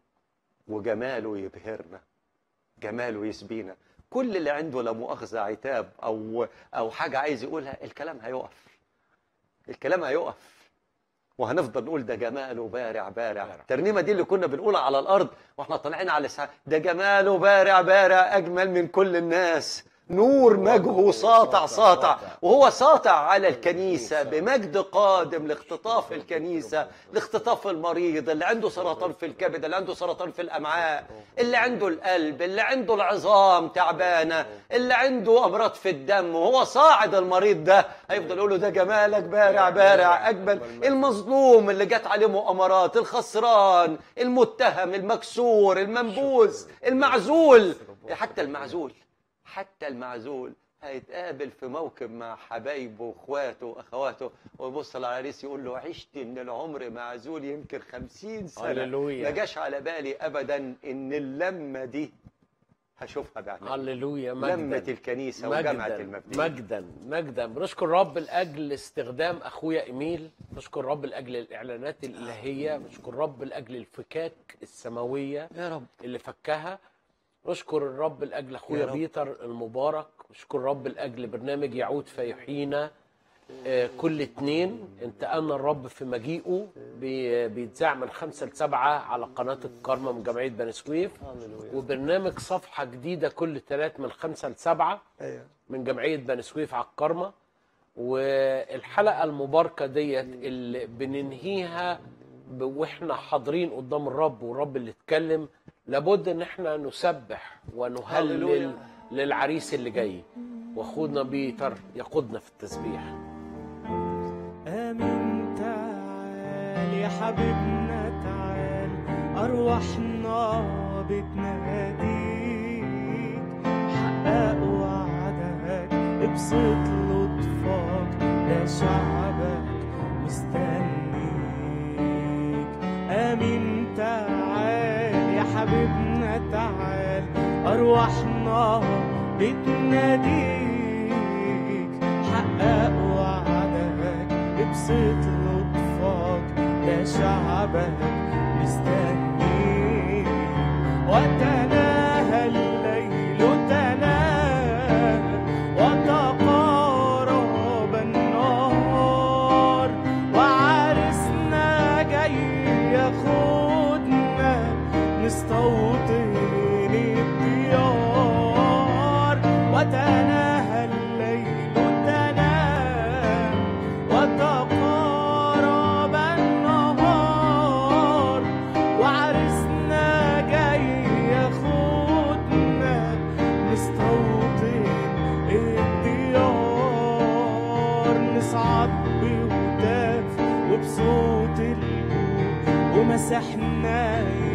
وجماله يبهرنا جماله يسبينا كل اللي عنده لا مؤاخذة عتاب أو أو حاجة عايز يقولها الكلام هيقف الكلام هيقف وهنفضل نقول ده جماله بارع بارع بارع. الترنيمة دي اللي كنا بنقولها على الأرض واحنا طالعين على السحاب ده جماله بارع بارع أجمل من كل الناس نور مجهه ساطع ساطع وهو ساطع على الكنيسة بمجد قادم لاختطاف الكنيسة لاختطاف المريض اللي عنده سرطان في الكبد اللي عنده سرطان في الأمعاء اللي عنده القلب اللي عنده العظام تعبانة اللي عنده أمراض في الدم وهو صاعد المريض ده هيفضل يقول له ده جمالك بارع بارع أجمل المظلوم اللي جت عليه مؤامرات الخسران المتهم المكسور المنبوذ المعزول حتى المعزول حتى المعزول هيتقابل في موكب مع حبايبه واخواته واخواته ويبص على العريس يقول له عشت من العمر معزول يمكن خمسين سنة هللويا. ما جاش على بالي أبدا إن اللمة دي هشوفها بعيني هللويا لمة مجدا الكنيسة وجامعة مجدا المبنية مجدا مجدا بنشكر رب لاجل استخدام اخويا ايميل نشكر رب لاجل الاعلانات الالهيه نشكر رب لاجل الفكاك السماويه يا رب اللي فكها نشكر الرب لاجل يا اخويا رب. بيتر المبارك نشكر الرب لاجل برنامج يعود فيحيينا آه، كل اتنين انتقلنا الرب في مجيئه بي- بيتذاع من خمسة لسبعة على قناة الكارما من جمعية بني سويف وبرنامج صفحة جديدة كل تلات من خمسة لسبعة ايوه من جمعية بني سويف على الكارما والحلقة المباركة ديت اللي بننهيها ب- واحنا حاضرين قدام الرب والرب اللي اتكلم لابد ان احنا نسبح ونهلل هللويا. للعريس اللي جاي واخونا بيتر يقودنا في التسبيح آمين تعال يا حبيبنا تعال أرواحنا بتناديك حقق وعدك ابسط لطفك ده شعبك مستنيك آمين تعال يا حبيبنا تعال أرواحنا بتناديك حقق وعدك ابسط لطفك ده شعبك مستنيك وتناهى الليل تناهى وتقارب النهار وعرسنا جاي ياخدنا نستوطن الديار وتناهى الليل تناهى وتقارب النهار وعرسنا جاي ياخدنا نستوطن الديار نصعد بهتاف وبصوت البوق ومسحنا